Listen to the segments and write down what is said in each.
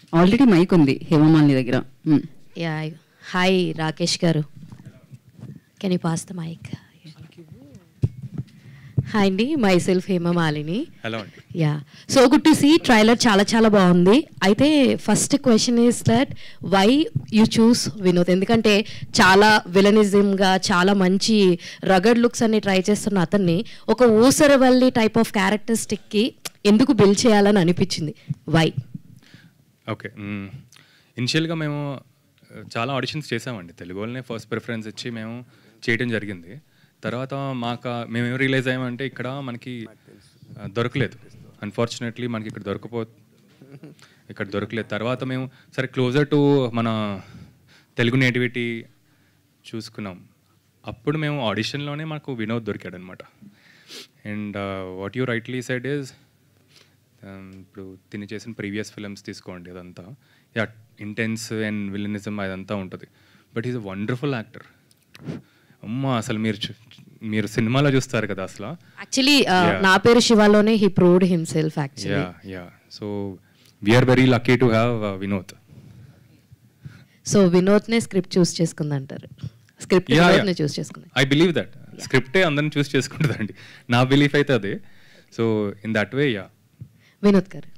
Already mic ఉంది హేమమాలిని దగ్గర మ్మ్. Yeah hi Rakesh garu can you pass the mic hi అండి myself Hemamalini hello అండి yeah so good to see trailer చాలా చాలా బాగుంది అయితే first question is that why you choose Vinod ఎందుకంటే చాలా విలనిజంగా చాలా మంచి రగడ్ లుక్స్ అన్ని ట్రై చేస్తున్న అతన్ని ఒక ఊసరవల్లి టైప్ ఆఫ్ క్యారెక్టరిస్టిక్కి ఎందుకు బిల్డ్ చేయాలని అనిపించింది వై ఓకే ఇనిషియల్గా మేము ఆ, చాలా ఆడిషన్స్ చేసామండి తెలుగు వాళ్ళనే ఫస్ట్ ప్రిఫరెన్స్ ఇచ్చి మేము చేయడం జరిగింది తర్వాత మాకు మేము ఏం రియలైజ్ అయ్యామంటే ఇక్కడ మనకి ఆ, దొరకలేదు అన్ఫార్చునేట్లీ మనకి ఇక్కడ దొరకపో ఇక్కడ దొరకలేదు తర్వాత మేము సరే క్లోజర్ టు మన తెలుగు నేటివిటీ చూసుకున్నాం అప్పుడు మేము ఆడిషన్లోనే మాకు వినోద్ దొరికాడు అనమాట and what you rightly side is ఇప్పుడు తిని చేసిన ప్రీవియస్ ఫిల్మ్స్ తీసుకోండి అదంతా యా ఇంటెన్స్ అండ్ విలనిజం అదంతా ఉంటుంది but is a wonderful actor అమ్మ అసలు మీరు చూ- మీరు సినిమాలో చూస్తారు కదా అసలు యాక్చువల్లీ Yeah. నా పేరు శివాలోనే he proved himself actually yeah yeah so we are very lucky to have Vinod so వినోద్నే స్క్రిప్ట్ చూస్ చేసుకుందంటారు స్క్రిప్ట్ Yeah, వినోద్నే yeah. చూస్ చేసుకుంది ఐ బిలీవ్ దట్ స్క్రిప్టే అందరిని చూస్ చేసుకుంటుందండి నా బిలీఫ్ అయితే అదే so in that way yeah Vinod garu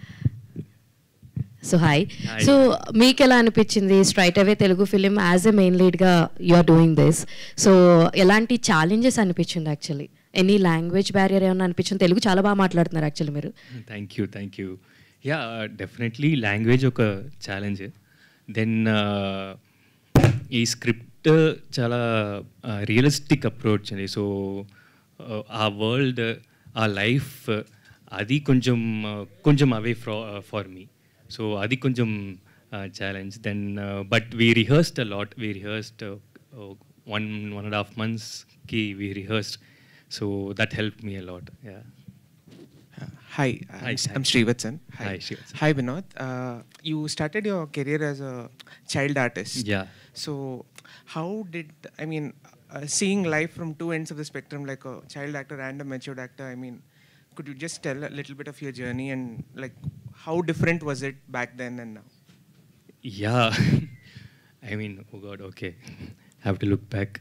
so hi Hi. So మీకు ఎలా అనిపించింది straight away Telugu film as a main లీడ్గా you are doing this so ఎలాంటి ఛాలెంజెస్ అనిపించింది యాక్చువల్లీ ఎనీ లాంగ్వేజ్ బ్యారియర్ ఏమన్నా అనిపించింది తెలుగు చాలా బాగా మాట్లాడుతున్నారు యాక్చువల్లీ మీరు thank you thank you yeah definitely language ఒక ఛాలెంజ్ దెన్ ఈ స్క్రిప్ట్ చాలా రియలిస్టిక్ అప్రోచ్ అండి సో ఆ వరల్డ్ ఆ లైఫ్ అది కొంచెం uh, కొంచెం అవే ఫ్రా ఫార్ మీ సో అది కొంచెం challenge then but we rehearsed a lot we rehearsed one one and half మంత్స్కి we rehearsed so that help me a lot yeah Uh, Hi, I'm, Hi, S- hi. I'm Srivatsan. Hi, Srivatsan. Hi, Vinod. Uh, you started your career as a child artist. Yeah. So, how did I mean, uh, seeing life from two ends of the spectrum, like a child actor and a matured actor? I mean, could you just tell a little bit of your journey and like how different was it back then and now? Yeah. I mean, oh God, okay. Have to look back.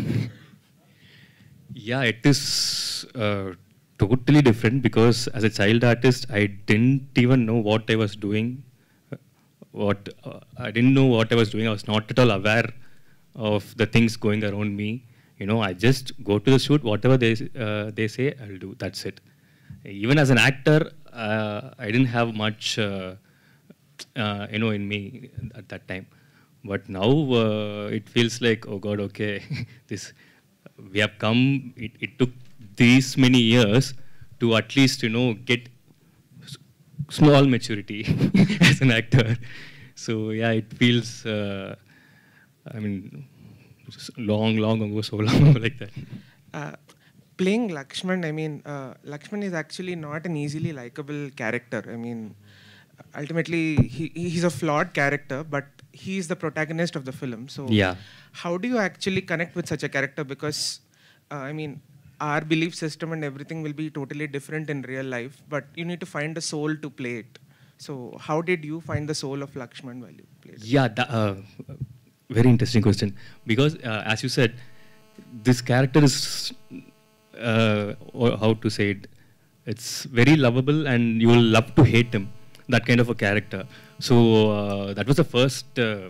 yeah, it is uh, totally different because as a child artist, I didn't even know what I was doing. Uh, What uh, I didn't know what I was doing. I was not at all aware of the things going around me. You know, I just go to the shoot. Whatever they uh, they say, I'll do. That's it. Even as an actor, uh, I didn't have much. Uh, uh, you know, in me at that time. But now uh, it feels like, oh God, okay, this we have come. It, it took these many years to at least you know get s- small maturity as an actor. So yeah, it feels. Uh, I mean, s- long, long ago, so long ago like that. Uh, playing Lakshman, I mean, uh, Lakshman is actually not an easily likable character. I mean, ultimately, he, he's a flawed character, but he's the protagonist of the film. So, Yeah. how do you actually connect with such a character? Because, uh, I mean, our belief system and everything will be totally different in real life, but you need to find a soul to play it. So, how did you find the soul of Lakshman while you played it? Yeah, tha- uh, very interesting question. Because uh, as you said, this character is uh, or how to say it. It's very lovable, and you will love to hate him. That kind of a character. So uh, that was the first uh,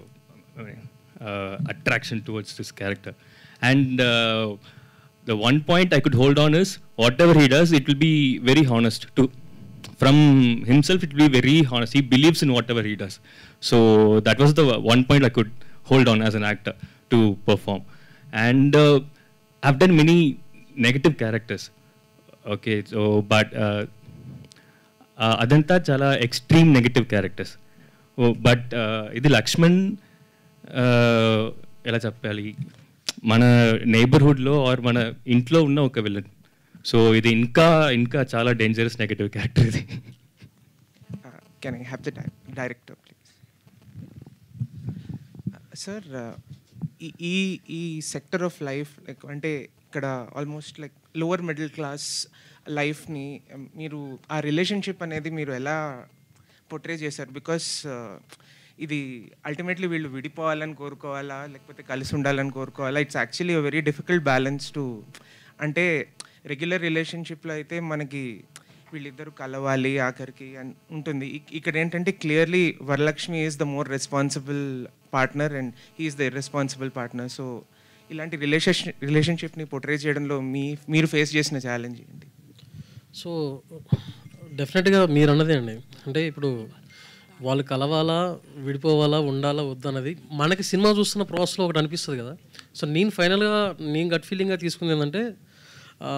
uh, attraction towards this character, and. Uh, the one point I could hold on is whatever he does, it will be very honest. To from himself, it will be very honest. He believes in whatever he does. So that was the one point I could hold on as an actor to perform. And uh, I've done many negative characters. Okay, so but uh, uh, అదంతా చాలా extreme negative characters but ఇది Laxman uh, ఎలా చెప్పాలి మన నైబర్హుడ్లో are మన ఇంట్లో ఉన్న ఒక విలన్ సో ఇది ఇంకా ఇంకా చాలా డేంజరస్ నెగటివ్ క్యారెక్టర్ ఇది Uh, can I have the di- director, please? Sir ఈ ఈ ఈ సెక్టర్ ఆఫ్ లైఫ్ లైక్ అంటే ఇక్కడ almost like lower middle class లైఫ్ని మీరు ఆ రిలేషన్షిప్ అనేది మీరు ఎలా పొట్రే చేశారు బికాస్ ఇది అల్టిమేట్లీ వీళ్ళు విడిపోవాలని కోరుకోవాలా లేకపోతే కలిసి ఉండాలని కోరుకోవాలా it's actually very difficult balance to అంటే రెగ్యులర్ రిలేషన్షిప్లో అయితే మనకి వీళ్ళిద్దరూ కలవాలి ఆఖరికి అని ఉంటుంది ఇక్- ఇక్కడ ఏంటంటే clearly Varalakshmi is the more responsible partner and he's the irresponsible partner so ఇలాంటి రిలేషన్ రిలేషన్షిప్ని పొట్రే చేయడంలో మీ మీరు ఫేస్ చేసిన ఛాలెంజ్ ఏంటి సో డెఫినెట్గా మీరు అన్నదే అండి అంటే ఇప్పుడు వాళ్ళు కలవాలా విడిపోవాలా ఉండాలా వద్దన్నది మనకి సినిమా చూస్తున్న ప్రాసెస్లో ఒకటి అనిపిస్తుంది కదా సో నేను ఫైనల్గా నేను గట్ ఫీలింగ్గా తీసుకుంది ఏంటంటే ఆ,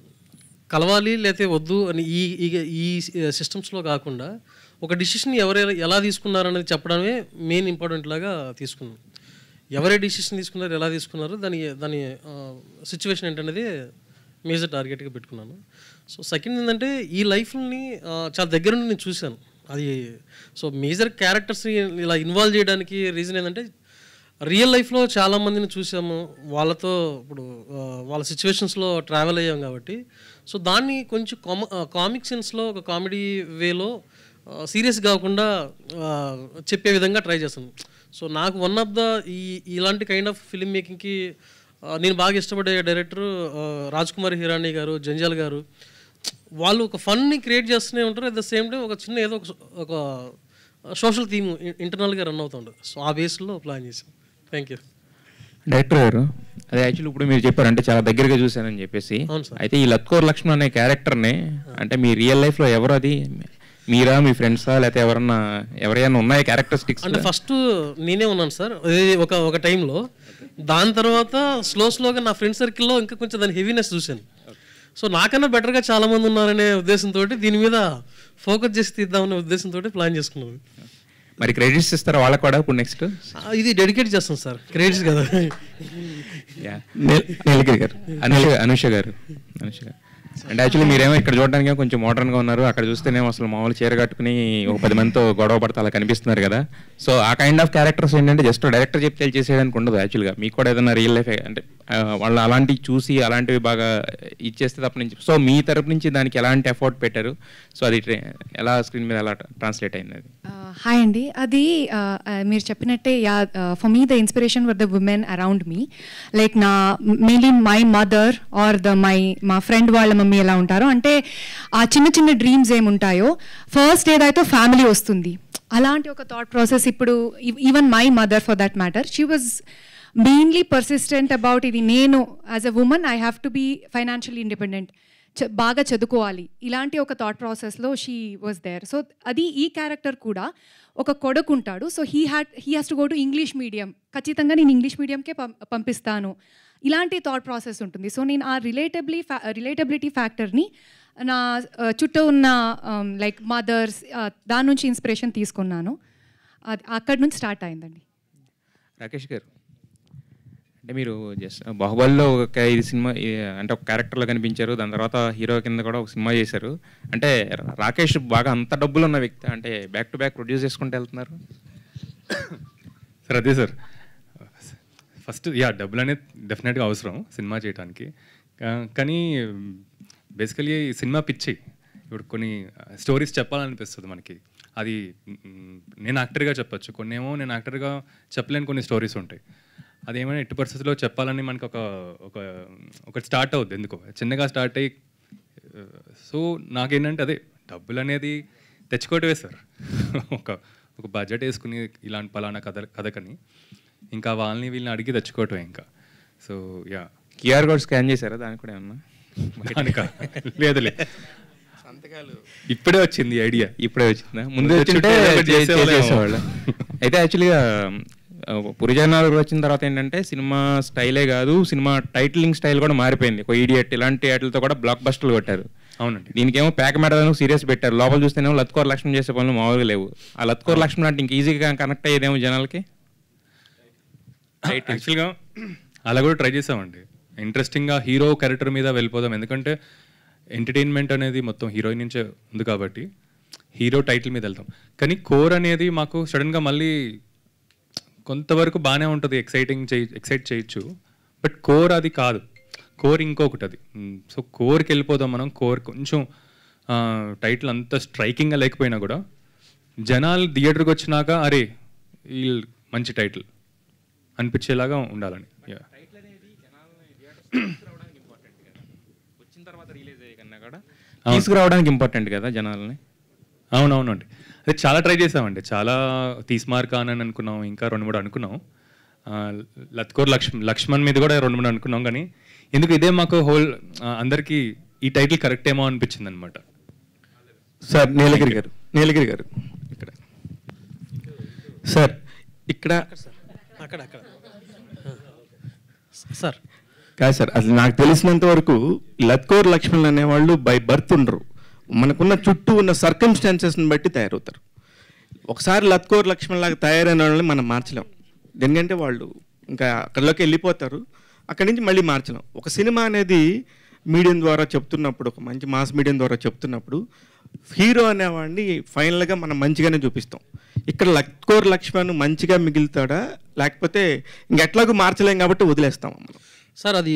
కలవాలి లేకపోతే వద్దు అని ఈ ఈ- ఈ సిస్టమ్స్లో కాకుండా ఒక డిసిషన్ ఎవరు ఎలా తీసుకున్నారనేది చెప్పడమే మెయిన్ ఇంపార్టెంట్ లాగా తీసుకున్నాం ఎవరే డిసిషన్ తీసుకున్నారు ఎలా తీసుకున్నారు దాని దాని సిచ్యువేషన్ ఏంటనేది మేజర్ టార్గెట్గా పెట్టుకున్నాను సో సెకండ్ ఏంటంటే ఈ లైఫ్ని చాలా దగ్గర నుండి నేను చూశాను అది సో మేజర్ క్యారెక్టర్స్ని ఇలా ఇన్వాల్వ్ చేయడానికి రీజన్ ఏంటంటే రియల్ లైఫ్లో చాలా మందిని చూసాము వాళ్ళతో ఇప్పుడు ఆ, వాళ్ళ సిచ్యువేషన్స్లో ట్రావెల్ అయ్యాం కాబట్టి సో దాన్ని కొంచెం కామ కామిక్ సెన్స్లో ఒక కామెడీ వేలో సీరియస్ కాకుండా ఆ, చెప్పే విధంగా ట్రై చేస్తాను సో నాకు వన్ ఆఫ్ ద ఈ ఇలాంటి కైండ్ ఆఫ్ ఫిల్మ్ మేకింగ్కి నేను బాగా ఇష్టపడే డైరెక్టర్ రాజ్ కుమార్ హిరానీ గారు జంజాల్ గారు వాళ్ళు ఒక ఫన్ని క్రియేట్ చేస్తూనే ఉంటారు అట్ ద సేమ్ టైం ఒక చిన్న ఏదో ఒక ఒక సోషల్ థీమ్ ఇంటర్నల్గా రన్ అవుతుంటుంది సో ఆ బేస్లో ప్లాన్ చేసాం థ్యాంక్ యూ డైరెక్టర్ గారు అదే యాక్చువల్లీ ఇప్పుడు మీరు చెప్పారు అంటే చాలా దగ్గరగా చూశానని చెప్పేసి అవును సార్. అయితే ఈ లత్కోర్ లక్ష్మణ్ అనే క్యారెక్టర్ని అంటే మీ రియల్ లైఫ్లో ఎవరు అది మీరా మీ ఫ్రెండ్సా లేకపోతే ఎవరన్నా ఎవరైనా ఉన్నాయి క్యారెక్టరిస్టిక్స్ అంటే ఫస్ట్ నేనే ఉన్నాను సార్ అది ఒక ఒక టైంలో దాని తర్వాత స్లో స్లోగా నా ఫ్రెండ్ సర్కిల్లో ఇంకా కొంచెం దాని హెవీనెస్ చూశాను సో నాకన్నా బెటర్గా చాలా మంది ఉన్నారనే ఉద్దేశంతో దీని మీద ఫోకస్ చేసి తీద్దామనే ఉద్దేశంతో ప్లాన్ చేసుకున్నాను మరి క్రెడిట్స్ ఇస్తారా వాళ్ళకి కూడా ఇప్పుడు నెక్స్ట్ ఆ, ఇది డెడికేట్ చేస్తాం సార్ క్రెడిట్స్ కదా నీలగిరి గారు అనుష అనుష గారు అనుష గారు అంటే యాక్చువల్లీ మీరేమో ఇక్కడ చూడడానికి కొంచెం మోడర్న్ గా ఉన్నారు అక్కడ చూస్తేనేమో అసలు మామూలు చీర కట్టుకుని ఒక పది మందితో గొడవ పడతా అలా కనిపిస్తున్నారు కదా సో ఆ కైండ్ ఆఫ్ క్యారెక్టర్స్ ఏంటంటే జస్ట్ డైరెక్టర్ చెప్తే చేసేయడానికి ఉండదు యాక్చువల్గా మీకు కూడా ఏదైనా రియల్ లైఫ్ అంటే ఆ, వాళ్ళు అలాంటివి చూసి అలాంటివి బాగా ఇచ్చేస్తే తప్ప నుంచి సో మీ తరపు నుంచి దానికి ఎలాంటి ఎఫర్ట్ పెట్టారు సో అది ట్రే- ఎలా స్క్రీన్ మీద ఎలా ట్రాన్స్లేట్ అయింది అది హాయ్ అండి అది uh, uh, మీరు చెప్పినట్టే yeah for me the inspiration for the women around me like నా mainly my mother or the my మా ఫ్రెండ్ వాళ్ళ మమ్మీ ఎలా ఉంటారో అంటే ఆ చిన్న చిన్న డ్రీమ్స్ ఏముంటాయో ఫస్ట్ ఏదైతే ఫ్యామిలీ వస్తుంది అలాంటి ఒక థాట్ ప్రాసెస్ ఇప్పుడు even my mother for that matter she was mainly persistent about ఇది నేను as a women I have to be financial independent చ- బాగా చదువుకోవాలి ఇలాంటి ఒక థాట్ ప్రాసెస్లో షీ వాజ్ దేర్ సో అది ఈ క్యారెక్టర్ కూడా ఒక కొడుకు ఉంటాడు so he had he has to go to English medium ఖచ్చితంగా నేను ఇంగ్లీష్ మీడియంకే పం పంపిస్తాను ఇలాంటి థాట్ ప్రాసెస్ ఉంటుంది సో నేను ఆ రిలేటబిలీ రిలేటబిలిటీ ఫ్యాక్టర్ని నా ఆ, చుట్టూ ఉన్న లైక్ మదర్స్ దాని నుంచి ఇన్స్పిరేషన్ తీసుకున్నాను అది అక్కడి నుంచి స్టార్ట్ అయిందండి రాకేష్ గారు అంటే మీరు జస్ట్ బాహుబలిలో ఒక ఇది సినిమా ఈ- అంటే ఒక క్యారెక్టర్లో కనిపించారు దాని తర్వాత హీరో కింద కూడా ఒక సినిమా చేశారు అంటే రాకేష్ బాగా అంత డబ్బులు ఉన్న వ్యక్తి అంటే బ్యాక్ టు బ్యాక్ ప్రొడ్యూస్ చేసుకుంటూ వెళ్తున్నారు సార్ అదే సార్ ఫస్ట్ యా డబ్బులు అనేది డెఫినెట్గా అవసరం సినిమా చేయడానికి కా- కానీ బేసికలీ సినిమా పిచ్చి ఇప్పుడు కొన్ని స్టోరీస్ చెప్పాలనిపిస్తుంది మనకి అది మ్, నేను యాక్టర్గా చెప్పొచ్చు కొన్ని ఏమో నేను యాక్టర్గా చెప్పలేని కొన్ని స్టోరీస్ ఉంటాయి అదేమైనా ఎట్టి పరిస్థితుల్లో చెప్పాలని మనకి ఒక ఒక ఒకటి స్టార్ట్ అవుద్ది ఎందుకో చిన్నగా స్టార్ట్ అయ్యి సో నాకేంటంటే అదే డబ్బులు అనేది తెచ్చుకోవటమే సార్ ఒక ఒక బడ్జెట్ వేసుకుని ఇలాంటి పలానా కథ కథకని ఇంకా వాళ్ళని వీళ్ళని అడిగి తెచ్చుకోవటమే ఇంకా so yeah QR code scan చేశారా దానికి కూడా ఏమన్నా దానికా? లేదులే ఇప్పుడే వచ్చింది ఐడియా ఇప్పుడే వచ్చిందా ముందు ముందు వచ్చింటే వచ్చుంటే ఏదో చే- చేసేవాళ్ళేమో. చేసేవాళ్ళు అయితే యాక్చువల్గా పురిజనాలు వచ్చిన తర్వాత ఏంటంటే సినిమా స్టైలే కాదు సినిమా టైటిలింగ్ స్టైల్ కూడా మారిపోయింది ఒక ఈడియట్ ఇలాంటి వాటితో కూడా బ్లాక్ బస్టర్లు కొట్టారు అవునండి దీనికేమో ప్యాక్ మెడలను సీరియస్ పెట్టారు లోపల చూస్తేనేమో లత్కోర్ లక్ష్మణ్ చేసే పనులు మామూలుగా లేవు ఆ లత్కోర్ లక్ష్మణ్ అంటే ఇంక ఈజీగా కనెక్ట్ అయ్యేదేమో జనాలకి యాక్చువల్గా అలా కూడా ట్రై చేసామండి ఇంట్రెస్టింగ్గా హీరో క్యారెక్టర్ మీద వెళ్ళిపోదాం ఎందుకంటే ఎంటర్టైన్మెంట్ అనేది మొత్తం హీరోయిన్ నుంచే ఉంది కాబట్టి హీరో టైటిల్ మీద వెళ్తాం కానీ కోర్ అనేది మాకు సడన్గా మళ్ళీ కొంతవరకు బాగానే ఉంటుంది ఎక్సైటింగ్ చేయి ఎక్సైట్ చేయొచ్చు బట్ కోర్ అది కాదు కోర్ ఇంకొకటి అది సో కోర్కి వెళ్ళిపోదాం మనం కోర్ కొంచెం టైటిల్ అంత స్ట్రైకింగ్గా లేకపోయినా కూడా జనాలు థియేటర్కి వచ్చినాక అరే వీళ్ళు మంచి టైటిల్ అనిపించేలాగా ఉండాలని Yeah. వచ్చిన తర్వాత రిలీజ్ అయ్యే కన్నా కూడా తీసుకురావడానికి ఇంపార్టెంట్ కదా జనాలని అవునవునండి అదే చాలా ట్రై చేసామండి చాలా తీస్మార్క్ అని అనుకున్నాం ఇంకా రెండు మూడు అనుకున్నాం ఆ, లత్కోర్ లక్ష్మణ్ లక్ష్మణ్ మీద కూడా రెండు మూడు అనుకున్నాం కానీ ఎందుకు ఇదే మాకు హోల్ అందరికీ ఈ టైటిల్ కరెక్ట్ ఏమో అనిపించింది అనమాట సార్ నీలగిరి గారు నీలగిరి గారు ఇక్కడ సార్ ఇక్కడ అక్కడ అక్కడ సార్ కాదు సార్ అసలు నాకు తెలిసినంత వరకు లత్కోర్ లక్ష్మణ్ అనేవాళ్ళు బై బర్త్ ఉండరు మనకున్న చుట్టూ ఉన్న సర్కమ్స్టాన్సెస్ని బట్టి తయారవుతారు ఒకసారి లత్కోర్ లక్ష్మణ్ లాగా తయారైన వాళ్ళని మనం మార్చలేం ఎందుకంటే వాళ్ళు ఇంకా అక్కడిలోకి వెళ్ళిపోతారు అక్కడి నుంచి మళ్ళీ మార్చలేం ఒక సినిమా అనేది మీడియం ద్వారా చెప్తున్నప్పుడు ఒక మంచి మాస్ మీడియం ద్వారా చెప్తున్నప్పుడు హీరో అనేవాడిని ఫైనల్గా మనం మంచిగానే చూపిస్తాం ఇక్కడ లక్కోర్ లక్ష్మణ్ మంచిగా మిగులుతాడా లేకపోతే ఇంకెట్లాగూ మార్చలేం కాబట్టి వదిలేస్తాం మనం సార్ అది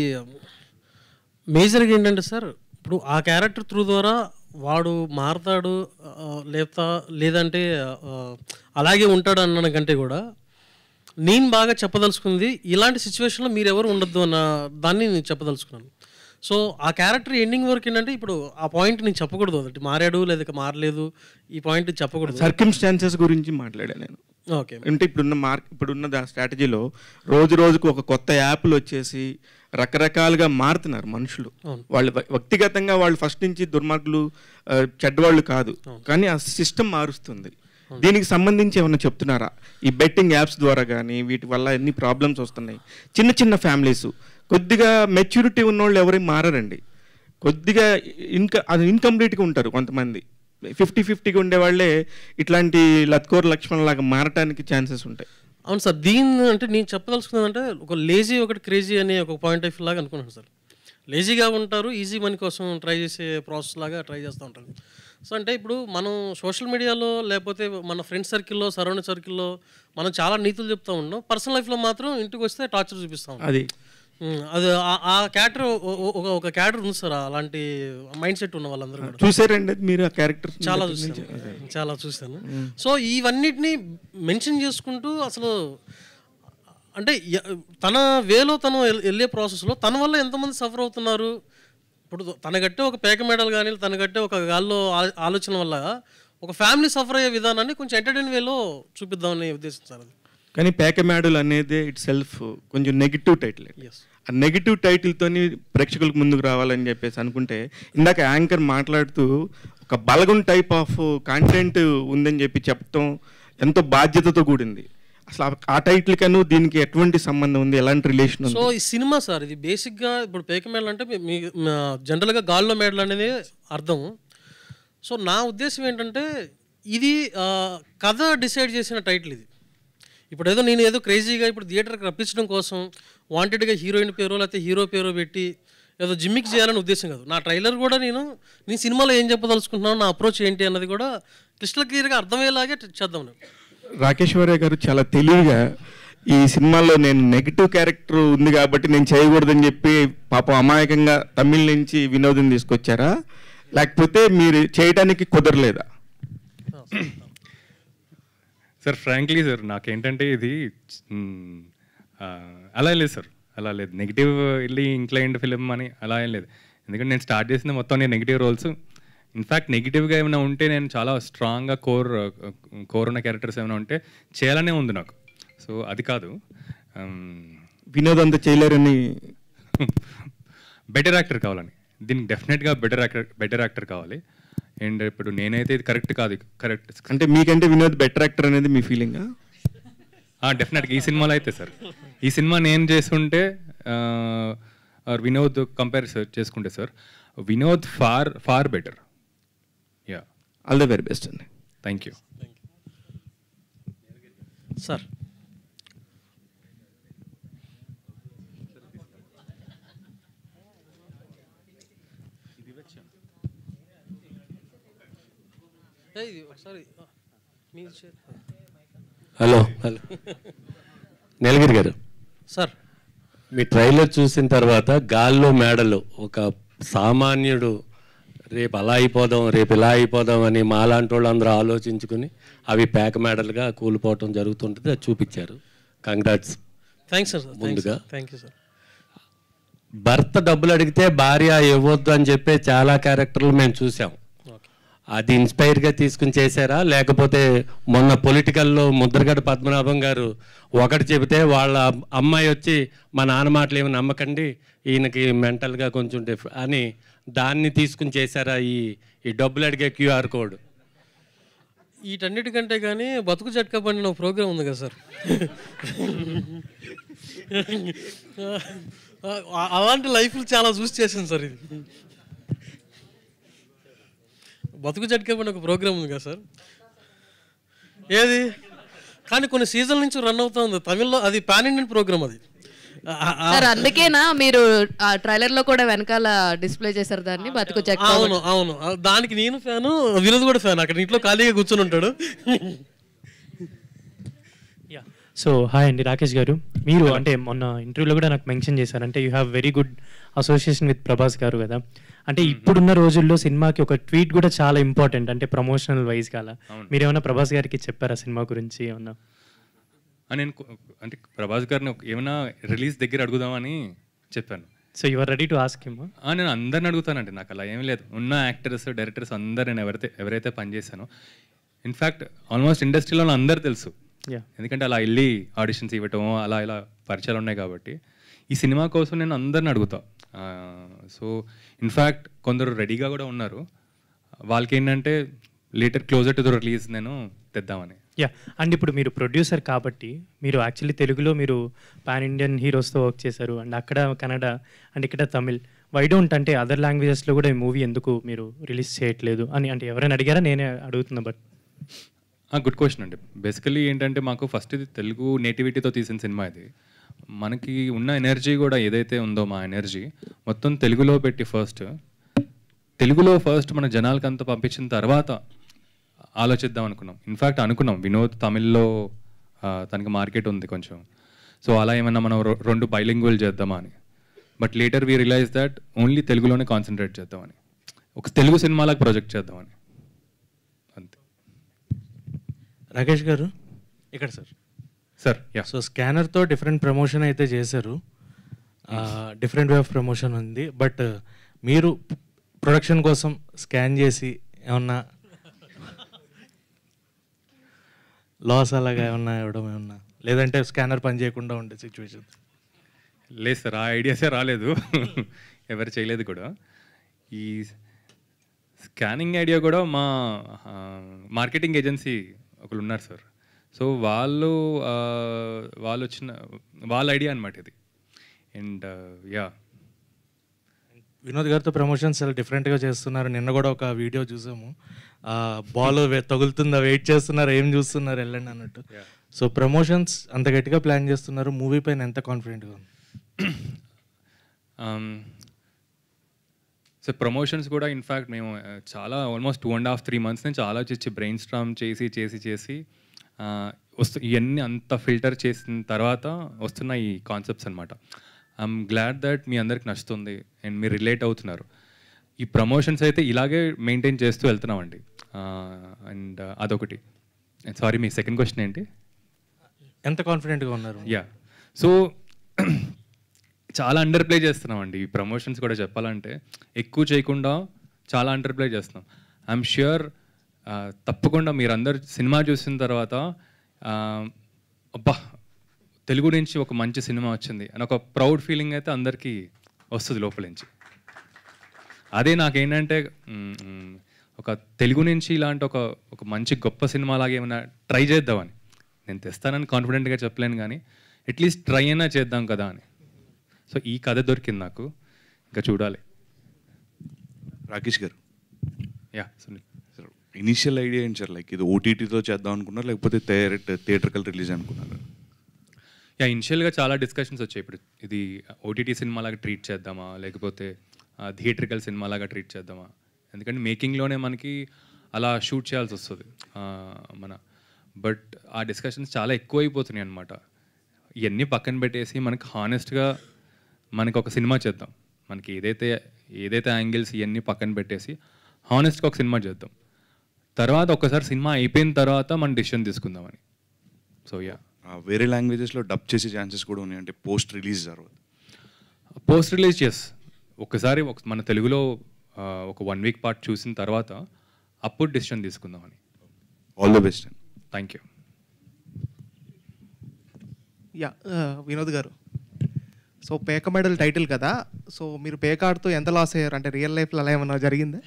మేజర్గా ఏంటంటే సార్ ఇప్పుడు ఆ క్యారెక్టర్ త్రూ ద్వారా వాడు మారతాడు ఆ, లేపుతా లేదంటే ఆ, అలాగే ఉంటాడు అన్న కంటే కూడా నేను బాగా చెప్పదలుచుకుంది ఇలాంటి సిచ్యువేషన్లో మీరు ఎవరు ఉండొద్దు అన్న దాన్ని నేను చెప్పదలుచుకున్నాను సో ఆ క్యారెక్టర్ ఎండింగ్ వరకు ఏంటంటే ఇప్పుడు ఆ పాయింట్ నేను చెప్పకూడదు ఒకటి మారాడు లేదా మారలేదు ఈ పాయింట్ చెప్పకూడదు సర్కమ్స్టాన్సెస్ గురించి మాట్లాడా నేను ఓకే అంటే ఇప్పుడున్న మార్క్ ఇప్పుడున్న దా స్ట్రాటజీలో రోజు రోజుకు ఒక కొత్త యాప్లు వచ్చేసి రకరకాలుగా మారుతున్నారు మనుషులు వాళ్ళు వ్య- వ్యక్తిగతంగా వాళ్ళు ఫస్ట్ నుంచి దుర్మార్గులు ఆ, చెడ్డవాళ్ళు కాదు కానీ ఆ సిస్టమ్ మారుస్తుంది దీనికి సంబంధించి ఏమైనా చెప్తున్నారా ఈ బెట్టింగ్ యాప్స్ ద్వారా కానీ వీటి వల్ల ఎన్ని ప్రాబ్లమ్స్ వస్తున్నాయి చిన్న చిన్న ఫ్యామిలీస్ కొద్దిగా మెచ్యూరిటీ ఉన్నోళ్ళు ఎవరేం మారరండి కొద్దిగా ఇన్క అది ఇన్కంప్లీట్గా ఉంటారు కొంతమంది ఫిఫ్టీ ఫిఫ్టీగా ఉండే వాళ్ళే ఇట్లాంటి లత్కోర్ లక్ష్మణ్ లాగా మారటానికి ఛాన్సెస్ ఉంటాయి అవును సార్ దీన్ని అంటే నేను చెప్పదలుచుకున్నది అంటే ఒక లేజీ ఒకటి క్రేజీ అనే ఒక పాయింట్ ఆఫ్ లాగా అనుకున్నాను సార్ లేజీగా ఉంటారు ఈజీ మనీ కోసం ట్రై చేసే ప్రాసెస్ లాగా ట్రై చేస్తూ ఉంటారు సో అంటే ఇప్పుడు మనం సోషల్ మీడియాలో లేకపోతే మన ఫ్రెండ్ సర్కిల్లో సరౌండింగ్ సర్కిల్లో మనం చాలా నీతులు చెప్తూ ఉన్నాం పర్సనల్ లైఫ్లో మాత్రం ఇంటికి వస్తే టార్చర్ చూపిస్తాం అది ఉమ్, అది ఆ- ఆ క్యారెక్టర్ ఒక ఒక క్యారెక్టర్ ఉంది సార్ అలాంటి మైండ్ సెట్ ఉన్న వాళ్ళందరూ కూడా చూసారండి అది మీరు ఆ క్యారెక్టర్ చాలా చూసాను చాలా చూశాను సో ఇవన్నిటిని మెన్షన్ చేసుకుంటూ అసలు అంటే ఎ- తన వేలో తను వెల్- వెళ్ళే ప్రాసెస్లో తన వల్ల ఎంతమంది సఫర్ అవుతున్నారు ఇప్పుడు తన గట్టే ఒక పేక మెడల్ కానీ తన గట్టే ఒక గాల్లో ఆ- ఆలోచన వల్ల ఒక ఫ్యామిలీ సఫర్ అయ్యే విధానాన్ని కొంచెం ఎంటర్టైన్ వేలో చూపిద్దామని ఉద్దేశం సార్ అది కానీ పేకమేడల్ అనేది ఇట్ సెల్ఫ్ కొంచెం నెగిటివ్ టైటిల్ ఆ నెగిటివ్ టైటిల్తోని ప్రేక్షకులకు ముందుకు రావాలని చెప్పేసి అనుకుంటే ఇందాక యాంకర్ మాట్లాడుతూ ఒక బలగం టైప్ ఆఫ్ కాంటెంట్ ఉందని చెప్పి చెప్పటం ఎంతో బాధ్యతతో కూడింది అసలు ఆ- ఆ టైటిల్ కను దీనికి ఎటువంటి సంబంధం ఉంది ఎలాంటి రిలేషన్ సో ఉంది ఈ సినిమా సార్ ఇది బేసిక్గా ఇప్పుడు పేక మేడల్ అంటే మీ- మీ జనరల్గా గాల్లో మేడల్ అనేది అర్థం సో నా ఉద్దేశం ఏంటంటే ఇది ఆ, కథ డిసైడ్ చేసిన టైటిల్ ఇది ఇప్పుడు ఏదో నేను ఏదో క్రేజీగా ఇప్పుడు థియేటర్కి రప్పించడం కోసం వాంటెడ్గా హీరోయిన్ పేరు లేకపోతే హీరో పేరు పెట్టి ఏదో జిమ్మిక్ చేయాలని ఉద్దేశం కాదు నా ట్రైలర్ కూడా నేను నేను సినిమాలో ఏం చెప్పదలుచుకుంటున్నాను నా అప్రోచ్ ఏంటి అన్నది కూడా క్రిస్టల్ క్లియర్గా అర్థమయ్యేలాగే చేద్దాం నేను రాకేశ్వరయ్య గారు చాలా తెలివిగా ఈ సినిమాలో నేను నెగిటివ్ క్యారెక్టర్ ఉంది కాబట్టి నేను చేయకూడదని చెప్పి పాపం అమాయకంగా తమిళ్ నుంచి వినోదం తీసుకొచ్చారా లేకపోతే మీరు చేయడానికి కుదరలేదా సార్ ఫ్రాంక్లీ సార్ నాకేంటంటే ఇది మ్, ఆ, అలా లేదు సార్ అలా లేదు నెగిటివ్ వెళ్ళి ఇంక్లైండ్ ఫిలిం అని అలా ఏం లేదు ఎందుకంటే నేను స్టార్ట్ చేసిన మొత్తం నేను నెగిటివ్ రోల్స్ ఇన్ఫ్యాక్ట్ నెగిటివ్గా ఏమైనా ఉంటే నేను చాలా స్ట్రాంగ్గా కోర్ కోర్ ఉన్న క్యారెక్టర్స్ ఏమైనా ఉంటే చేయాలనే ఉంది నాకు సో అది కాదు వినోద్ అంత చేయలేరని బెటర్ యాక్టర్ కావాలని దీనికి డెఫినెట్గా బెటర్ యాక్టర్ బెటర్ యాక్టర్ కావాలి అండ్ ఇప్పుడు నేనైతే ఇది కరెక్ట్ కాదు కరెక్ట్ అంటే మీకంటే వినోద్ బెటర్ యాక్టర్ అనేది మీ ఫీలింగా డెఫినెట్గా ఈ సినిమాలో అయితే సార్ ఈ సినిమా నేను చేస్తుంటే ఆ, or వినోద్ కంపేర్ చేసుకుంటే sir Vinod far far better yeah all the very best అండి థ్యాంక్ యూ సార్ ఏయ్, ఇది ఒకసారి ఆ, మీది షేర్. హలో హలో నీలగిరి గారు సార్ మీ ట్రైలర్ చూసిన తర్వాత గాల్లో మేడలు ఒక సామాన్యుడు రేపు అలా అయిపోదాం రేపు ఇలా అయిపోదాం అని మాలాంటి వాళ్ళు అందరూ ఆలోచించుకుని అవి పేక మేడలుగా కూలిపోవటం జరుగుతుంటుంది అది చూపించారు కంగ్రాట్స్ థ్యాంక్స్ సార్ ముందుగా థ్యాంక్ యూ సార్ భర్త డబ్బులు అడిగితే భార్య ఇవ్వద్దు అని చెప్పే చాలా క్యారెక్టర్లు మేము చూసాం అది ఇన్స్పైర్గా తీసుకుని చేశారా లేకపోతే మొన్న పొలిటికల్లో ముద్రగడ పద్మనాభం గారు ఒకటి చెబితే వాళ్ళ అమ్మాయి వచ్చి మా నాన్న మాటలు ఏమి నమ్మకండి ఈయనకి మెంటల్గా కొంచెం డిఫ్ అని దాన్ని తీసుకుని చేశారా ఈ ఈ డబ్బులు అడిగే క్యూఆర్ కోడ్ వీటన్నిటికంటే కానీ బతుకు జట్కా పడిన ఒక ప్రోగ్రామ్ ఉంది కదా సార్ ఆ- అలాంటి లైఫ్లు చాలా చూసి చేసింది సార్ ఇది బతుకు జట్కా పడిన ఒక ప్రోగ్రామ్ ఉంది కదా సార్ ఏది కానీ కొన్ని సీజన్ నుంచి రన్ అవుతుంది తమిళ్లో అది పాన్ ఇండియన్ ప్రోగ్రామ్ అది ఆ- ఆ- సార్ అందుకేనా మీరు ఆ ట్రైలర్ లో కూడా వెనకాల డిస్ప్లే చేశారు దాన్ని బతుకు చెక్క అవును అవును ఆ, దానికి నేను ఫ్యాను వినోద్ కూడా ఫ్యాన్ అక్కడ ఇంట్లో ఖాళీగా కూర్చొని ఉంటాడు సో హాయ్ అండి రాకేష్ గారు మీరు అంటే మొన్న ఇంటర్వ్యూలో కూడా నాకు మెన్షన్ చేశారు అంటే you have very good association with Prabhas garu కదా అంటే ఇప్పుడున్న రోజుల్లో సినిమాకి ఒక ట్వీట్ కూడా చాలా ఇంపార్టెంట్ అంటే ప్రమోషనల్ వైజ్ కాల మీరు ఏమైనా ప్రభాస్ గారికి చెప్పారా సినిమా గురించి ఏమన్నా ఆ, నేను కొ- అంటే ప్రభాస్ గారిని ఒక- ఏమైనా రిలీజ్ దగ్గర అడుగుదామని చెప్పాను so you are ready to ask him ఆ, నేను అందరిని అడుగుతానండి నాకు అలా ఏం లేదు ఉన్న యాక్టర్స్ డైరెక్టర్స్ అందరు నేను ఎవరైతే ఎవరైతే పనిచేశానో ఇన్ఫ్యాక్ట్ ఆల్మోస్ట్ ఇండస్ట్రీలో అందరు తెలుసు Yeah. ఎందుకంటే అలా వెళ్ళి ఆడిషన్స్ ఇవ్వటం అలా ఇలా పరిచయాలు ఉన్నాయి కాబట్టి ఈ సినిమా కోసం నేను అందరిని అడుగుతా సో ఇన్ఫ్యాక్ట్ కొందరు రెడీగా కూడా ఉన్నారు వాళ్ళకి ఏంటంటే later closer to the release నేను తెద్దామని యా అండ్ ఇప్పుడు మీరు ప్రొడ్యూసర్ కాబట్టి మీరు యాక్చువల్లీ తెలుగులో మీరు పాన్ ఇండియన్ హీరోస్తో వర్క్ చేశారు అండ్ అక్కడ కన్నడ అండ్ ఇక్కడ తమిళ్ వై డోంట్ అంటే అదర్ లాంగ్వేజెస్లో కూడా ఈ మూవీ ఎందుకు మీరు రిలీజ్ చేయట్లేదు అని అంటే ఎవరైనా అడిగారా నేనే అడుగుతున్నా బట్ గుడ్ క్వశ్చన్ అండి బేసికలీ ఏంటంటే మాకు ఫస్ట్ ఇది తెలుగు నేటివిటీతో తీసిన సినిమా ఇది మనకి ఉన్న ఎనర్జీ కూడా ఏదైతే ఉందో మా ఎనర్జీ మొత్తం తెలుగులో పెట్టి ఫస్ట్ తెలుగులో ఫస్ట్ మన జనాలకి అంతా పంపించిన తర్వాత ఆలోచిద్దాం అనుకున్నాం ఇన్ఫ్యాక్ట్ అనుకున్నాం వినోద్ తమిళ్లో ఆ, తనకి మార్కెట్ ఉంది కొంచెం సో అలా ఏమన్నా మనం రొ- రెండు బైలింగ్వల్ చేద్దామా అని but later we realize that only తెలుగులోనే కాన్సన్ట్రేట్ చేద్దామని ఒక తెలుగు సినిమాలకు ప్రొజెక్ట్ చేద్దామని రాకేష్ గారు ఇక్కడ సార్ సార్ యా సో స్కానర్తో డిఫరెంట్ ప్రమోషన్ అయితే చేశారు డిఫరెంట్ వే ఆఫ్ ప్రమోషన్ ఉంది బట్ మీరు ప్రొడక్షన్ కోసం స్కాన్ చేసి ఏమన్నా లాస్ అలాగా ఏమన్నా ఇవ్వడం ఏమన్నా లేదంటే స్కానర్ పని చేయకుండా ఉండే సిచ్యువేషన్ లేదు సార్ ఆ ఐడియాసే రాలేదు ఎవరు చేయలేదు కూడా ఈ స్కానింగ్ ఐడియా కూడా మా మార్కెటింగ్ ఏజెన్సీ ఒకరు ఉన్నారు సార్ సో వాళ్ళు ఆ, వాళ్ళు వచ్చిన వాళ్ళ ఐడియా అనమాట ఇది అండ్ యా వినోద్ గారితో ప్రమోషన్స్ చాలా డిఫరెంట్గా చేస్తున్నారు నిన్న కూడా ఒక వీడియో చూసాము బాల్ తగులుతుందా వెయిట్ చేస్తున్నారు ఏం చూస్తున్నారు వెళ్ళండి అన్నట్టు సో ప్రమోషన్స్ అంత గట్టిగా ప్లాన్ చేస్తున్నారు మూవీ పైన ఎంత కాన్ఫిడెంట్గా ఉంది సో ప్రమోషన్స్ కూడా ఇన్ఫ్యాక్ట్ మేము ఆ, చాలా almost two and half three months నుంచి ఆలోచించి బ్రెయిన్ స్ట్రామ్ చేసి చేసి చేసి ఆ, వస్తు ఇవన్నీ అంత ఫిల్టర్ చేసిన తర్వాత వస్తున్న ఈ కాన్సెప్ట్స్ అనమాట ఐఎమ్ గ్లాడ్ దట్ మీ అందరికి నచ్చుతుంది అండ్ మీరు రిలేట్ అవుతున్నారు ఈ ప్రమోషన్స్ అయితే ఇలాగే మెయింటైన్ చేస్తూ వెళ్తున్నామండి అండ్ అదొకటి సారీ మీ సెకండ్ క్వశ్చన్ ఏంటి ఎంత కాన్ఫిడెంట్గా ఉన్నారు యా సో చాలా అండర్ ప్లే చేస్తున్నామండి ఈ ప్రమోషన్స్ కూడా చెప్పాలంటే ఎక్కువ చేయకుండా చాలా అండర్ ప్లే చేస్తున్నాం ఐఎమ్ ష్యూర్ తప్పకుండా మీరందరు సినిమా చూసిన తర్వాత ఆ, అబ్బా తెలుగు నుంచి ఒక మంచి సినిమా వచ్చింది అని ఒక ప్రౌడ్ ఫీలింగ్ అయితే అందరికీ వస్తుంది లోపల నుంచి అదే నాకేంటంటే మ్, మ్, ఒక తెలుగు నుంచి ఇలాంటి ఒక ఒక మంచి గొప్ప సినిమా లాగా ఏమైనా ట్రై చేద్దామని నేను తెస్తానని కాన్ఫిడెంట్గా చెప్పలేను కానీ అట్లీస్ట్ ట్రై అయినా చేద్దాం కదా అని సో ఈ కథ దొరికింది నాకు ఇంకా చూడాలి Rakesh garu yeah Sunil sir initial idea ఏంటి సార్ లైక్ ఇది ఓటీటీతో చేద్దాం అనుకున్నారు లేకపోతే థియేటర్కల్ రిలీజ్ అనుకున్నారు యా ఇనిషియల్గా చాలా డిస్కషన్స్ వచ్చాయి ఇప్పుడు ఇది ఓటీటీ సినిమా లాగా ట్రీట్ చేద్దామా లేకపోతే థియేట్రికల్ సినిమా లాగా ట్రీట్ చేద్దామా ఎందుకంటే మేకింగ్లోనే మనకి అలా షూట్ చేయాల్సి వస్తుంది ఆ, మన బట్ ఆ డిస్కషన్స్ చాలా ఎక్కువైపోతున్నాయి అనమాట ఇవన్నీ పక్కన పెట్టేసి మనకి హానెస్ట్గా మనకి ఒక సినిమా చేద్దాం మనకి ఏదైతే ఏదైతే యాంగిల్స్ ఇవన్నీ పక్కన పెట్టేసి హానెస్ట్గా ఒక సినిమా చేద్దాం తర్వాత ఒక్కసారి సినిమా అయిపోయిన తర్వాత మనం డిసిషన్ తీసుకుందామని సో యా వేరే లాంగ్వేజెస్లో డబ్ చేసే ఛాన్సెస్ కూడా ఉన్నాయి అంటే పోస్ట్ రిలీజ్ తర్వాత పోస్ట్ రిలీజ్ చేస్ ఒకసారి ఒక- మన తెలుగులో ఆ, ఒక వన్ వీక్ పార్ట్ చూసిన తర్వాత అప్పుడు డిసిషన్ తీసుకుందామని all the best thank you yeah Vinod garu so పేక మెడల్ టైటిల్ కదా సో మీరు పేక ఆడుతూ ఎంత లాస్ అయ్యారు అంటే రియల్ లైఫ్లో అలా ఏమన్నా జరిగిందా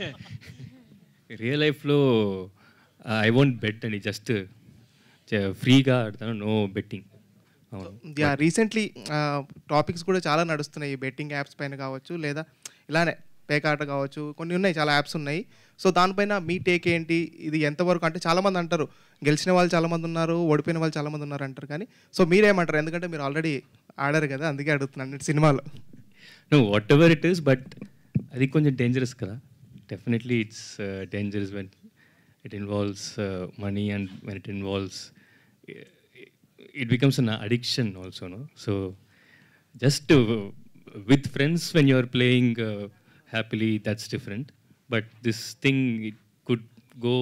రియల్ లైఫ్లో ఐ వోంట్ బెట్ అండి జస్ట్ ఫ్రీగా ఆడతాను నో బెట్టింగ్ అవును యా రీసెంట్లీ టాపిక్స్ కూడా చాలా నడుస్తున్నాయి ఈ బెట్టింగ్ యాప్స్ పైన కావచ్చు లేదా ఇలానే పేక ఆట కావచ్చు కొన్ని ఉన్నాయి చాలా యాప్స్ ఉన్నాయి సో దానిపైన మీ టేక్ ఏంటి ఇది ఎంతవరకు అంటే చాలామంది అంటారు గెలిచిన వాళ్ళు చాలామంది ఉన్నారు ఓడిపోయిన వాళ్ళు చాలామంది ఉన్నారు అంటారు కానీ సో మీరేమంటారు ఎందుకంటే మీరు ఆల్రెడీ ఆడారు కదా అందుకే అడుగుతున్నాను సినిమాలో no whatever it is but అది కొంచెం డేంజరస్ కదా definitely it's dangerous when it involves money and when it involves it becomes an addiction also no so just uh, with friends when you are playing uh, happily that's different but this thing it could go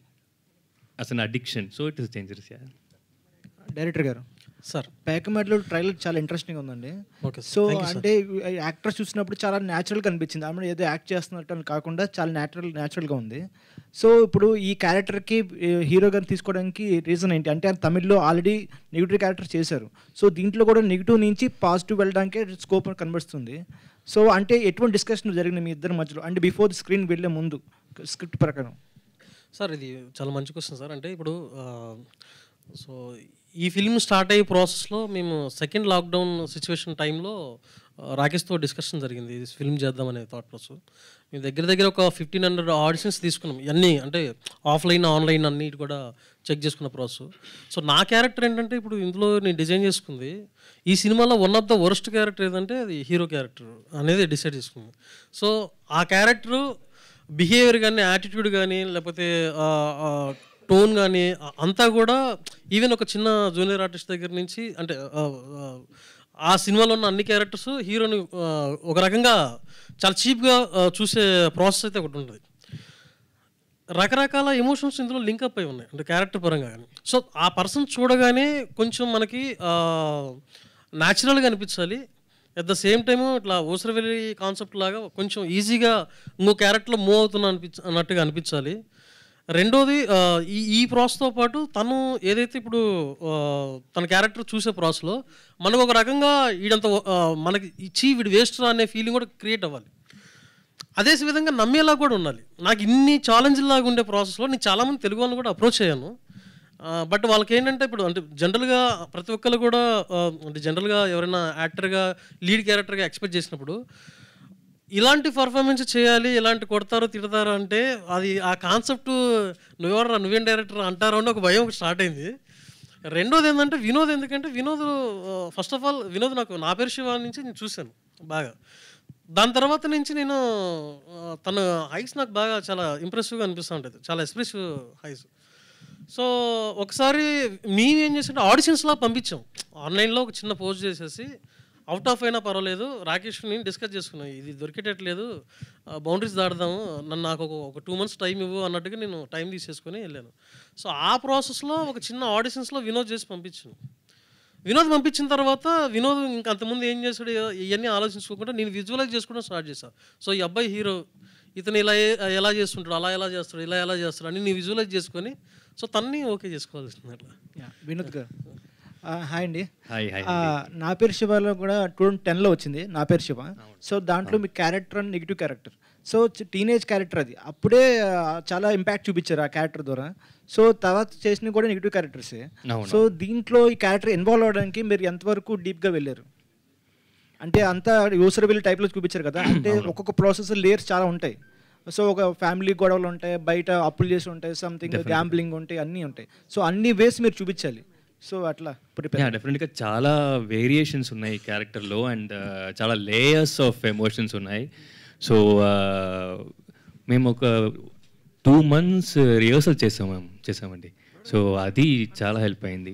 as an addiction so it is dangerous yeah director garu sir పేకమెడ్లో trailer చాలా interesting ఉందండి Okay, sir. So Thank you, sir. అంటే actors చూసినప్పుడు చాలా న్యాచురల్గా అనిపించింది ఆమె ఏదో యాక్ట్ చేస్తున్నట్టు అని కాకుండా చాలా న్యాచురల్ న్యాచురల్గా ఉంది సో ఇప్పుడు ఈ క్యారెక్టర్కి హీరో గారిని తీసుకోవడానికి రీజన్ ఏంటి అంటే ఆయన తమిళ్లో ఆల్రెడీ నెగిటివ్ క్యారెక్టర్ చేశారు సో దీంట్లో కూడా నెగిటివ్ నుంచి పాజిటివ్ వెళ్ళడానికే స్కోప్ కనిపిస్తుంది సో అంటే ఎటువంటి డిస్కషన్ జరిగింది మీ ఇద్దరి మధ్యలో అంటే బిఫోర్ ది స్క్రీన్ వెళ్ళే ముందు స్క్రిప్ట్ ప్రకారం సార్ ఇది చాలా మంచి క్వశ్చన్ సార్ అంటే ఇప్పుడు సో ఈ ఫిల్మ్ స్టార్ట్ అయ్యే ప్రాసెస్లో మేము సెకండ్ లాక్డౌన్ సిచ్యువేషన్ టైంలో రాకేష్తో డిస్కషన్ జరిగింది ఇది ఫిల్మ్ చేద్దామనే థాట్ ప్రాసెస్ మేము దగ్గర దగ్గర ఒక ఫిఫ్టీన్ హండ్రెడ్ ఆడిషన్స్ తీసుకున్నాం ఇవన్నీ అంటే ఆఫ్లైన్ ఆన్లైన్ అన్నీ కూడా చెక్ చేసుకున్న ప్రాసెస్ సో నా క్యారెక్టర్ ఏంటంటే ఇప్పుడు ఇందులో నేను డిజైన్ చేసుకుంది ఈ సినిమాలో one of the worst character ఏదంటే అది హీరో క్యారెక్టర్ అనేది డిసైడ్ చేసుకుంది సో ఆ క్యారెక్టరు బిహేవియర్ కానీ యాటిట్యూడ్ కానీ లేకపోతే టోన్ కానీ అంతా కూడా ఈవెన్ ఒక చిన్న జూనియర్ ఆర్టిస్ట్ దగ్గర నుంచి అంటే ఆ, ఆ, ఆ సినిమాలో ఉన్న అన్ని క్యారెక్టర్స్ హీరోని ఆ, ఒక రకంగా చాలా చీప్గా చూసే ప్రాసెస్ అయితే ఒకటి ఉంటుంది రకరకాల ఎమోషన్స్ ఇందులో లింక్ అప్ అయి ఉన్నాయి అంటే క్యారెక్టర్ పరంగా కానీ సో ఆ పర్సన్ చూడగానే కొంచెం మనకి న్యాచురల్గా అనిపించాలి అట్ ద సేమ్ టైమ్ ఇట్లా ఊసరవెల్లి కాన్సెప్ట్ లాగా కొంచెం ఈజీగా ఇంకో క్యారెక్టర్లో మూవ్ అవుతున్నా అనిపించ అన్నట్టుగా అనిపించాలి రెండోది ఆ, ఈ ఈ ప్రాసెస్తో పాటు తను ఏదైతే ఇప్పుడు ఆ, తన క్యారెక్టర్ చూసే ప్రాసెస్లో మనకు ఒక రకంగా వీడంత ఆ, మనకి ఇచ్చి వీడు వేస్ట్ అనే ఫీలింగ్ కూడా క్రియేట్ అవ్వాలి అదే విధంగా నమ్మేలా కూడా ఉండాలి నాకు ఇన్ని ఛాలెంజ్ లాగా ఉండే ప్రాసెస్లో నేను చాలామంది తెలుగు వాళ్ళని కూడా అప్రోచ్ అయ్యాను బట్ వాళ్ళకి ఏంటంటే ఇప్పుడు అంటే జనరల్గా ప్రతి ఒక్కరు కూడా ఆ, అంటే జనరల్గా ఎవరైనా యాక్టర్గా లీడ్ క్యారెక్టర్గా ఎక్స్పెక్ట్ చేసినప్పుడు ఇలాంటి పర్ఫార్మెన్స్ చేయాలి ఇలాంటి కొడతారు తిడతారు అంటే అది ఆ కాన్సెప్ట్ నువ్వెవరా నువ్వేం డైరెక్టర్ అంటారు అని ఒక భయం ఒకటి స్టార్ట్ అయింది రెండోది ఏంటంటే వినోద్ ఎందుకంటే Vinod first of all Vinod నాకు నా పేరు శివ నుంచి నేను చూశాను బాగా దాని తర్వాత నుంచి నేను ఆ, తన హైస్ నాకు బాగా చాలా ఇంప్రెసివ్గా అనిపిస్తూ ఉంటుంది చాలా ఎక్స్ప్రెసివ్ హైస్ సో ఒకసారి మేము ఏం చేసాం ఆడిషన్స్లా పంపించాం ఆన్లైన్లో ఒక చిన్న పోస్ట్ చేసేసి అవుట్ ఆఫ్ అయినా పర్వాలేదు రాకేష్ నేను డిస్కస్ చేసుకున్నాను ఇది దొరికేటట్లేదు బౌండరీస్ దాడదాము నన్ను నాకు ఒక ఒక టూ మంత్స్ టైం ఇవ్వు అన్నట్టుగా నేను టైం తీసేసుకొని వెళ్ళాను సో ఆ ప్రాసెస్లో ఒక చిన్న ఆడిషన్స్లో వినోద్ చేసి పంపించాను వినోద్ పంపించిన తర్వాత వినోద్ ఇంకా అంతకుముందు ఏం చేశాడు ఇవన్నీ ఆలోచించుకోకుండా నేను విజువలైజ్ చేసుకోవడం స్టార్ట్ చేశాను సో ఈ అబ్బాయి హీరో ఇతను ఇలా ఏ- ఎలా చేస్తుంటాడు అలా ఎలా చేస్తాడు ఇలా ఎలా చేస్తాడు అని నేను విజువలైజ్ చేసుకొని సో తన్ని ఓకే చేసుకోవాల్సింది అట్లా యా, వినోద్ గారు ఆ, హాయ్ అండి హాయ్ హాయ్ ఆ, నా పేరు శివలో కూడా టూ థౌసండ్ టెన్లో వచ్చింది నా పేరు శివ సో దాంట్లో మీ character and negative character so teenage character అది అప్పుడే ఆ, చాలా ఇంపాక్ట్ చూపించారు ఆ క్యారెక్టర్ ద్వారా సో తర్వాత చేసినవి కూడా నెగిటివ్ క్యారెక్టర్సే అవును. సో దీంట్లో ఈ క్యారెక్టర్ ఇన్వాల్వ్ అవడానికి మీరు ఎంతవరకు డీప్గా వెళ్ళారు అంటే అంతా యూసర్ బిల్ టైప్లో చూపించారు కదా అంటే ఒక్కొక్క ప్రాసెస్ లేయర్స్ చాలా ఉంటాయి సో ఒక ఫ్యామిలీ గొడవలు ఉంటాయి బయట అప్పులు చేసి ఉంటాయి సంథింగ్ Definitely. గ్యాంబ్లింగ్ ఉంటాయి అన్నీ ఉంటాయి సో అన్ని వేస్ మీరు చూపించాలి సో అట్లా ప్రిపేర్ యా డెఫినెట్గా చాలా వేరియేషన్స్ ఉన్నాయి క్యారెక్టర్లో అండ్ చాలా లేయర్స్ ఆఫ్ ఎమోషన్స్ ఉన్నాయి సో మేము ఒక టూ మంత్స్ రిహర్సల్ చేసాం చేసామండి సో అది చాలా హెల్ప్ అయింది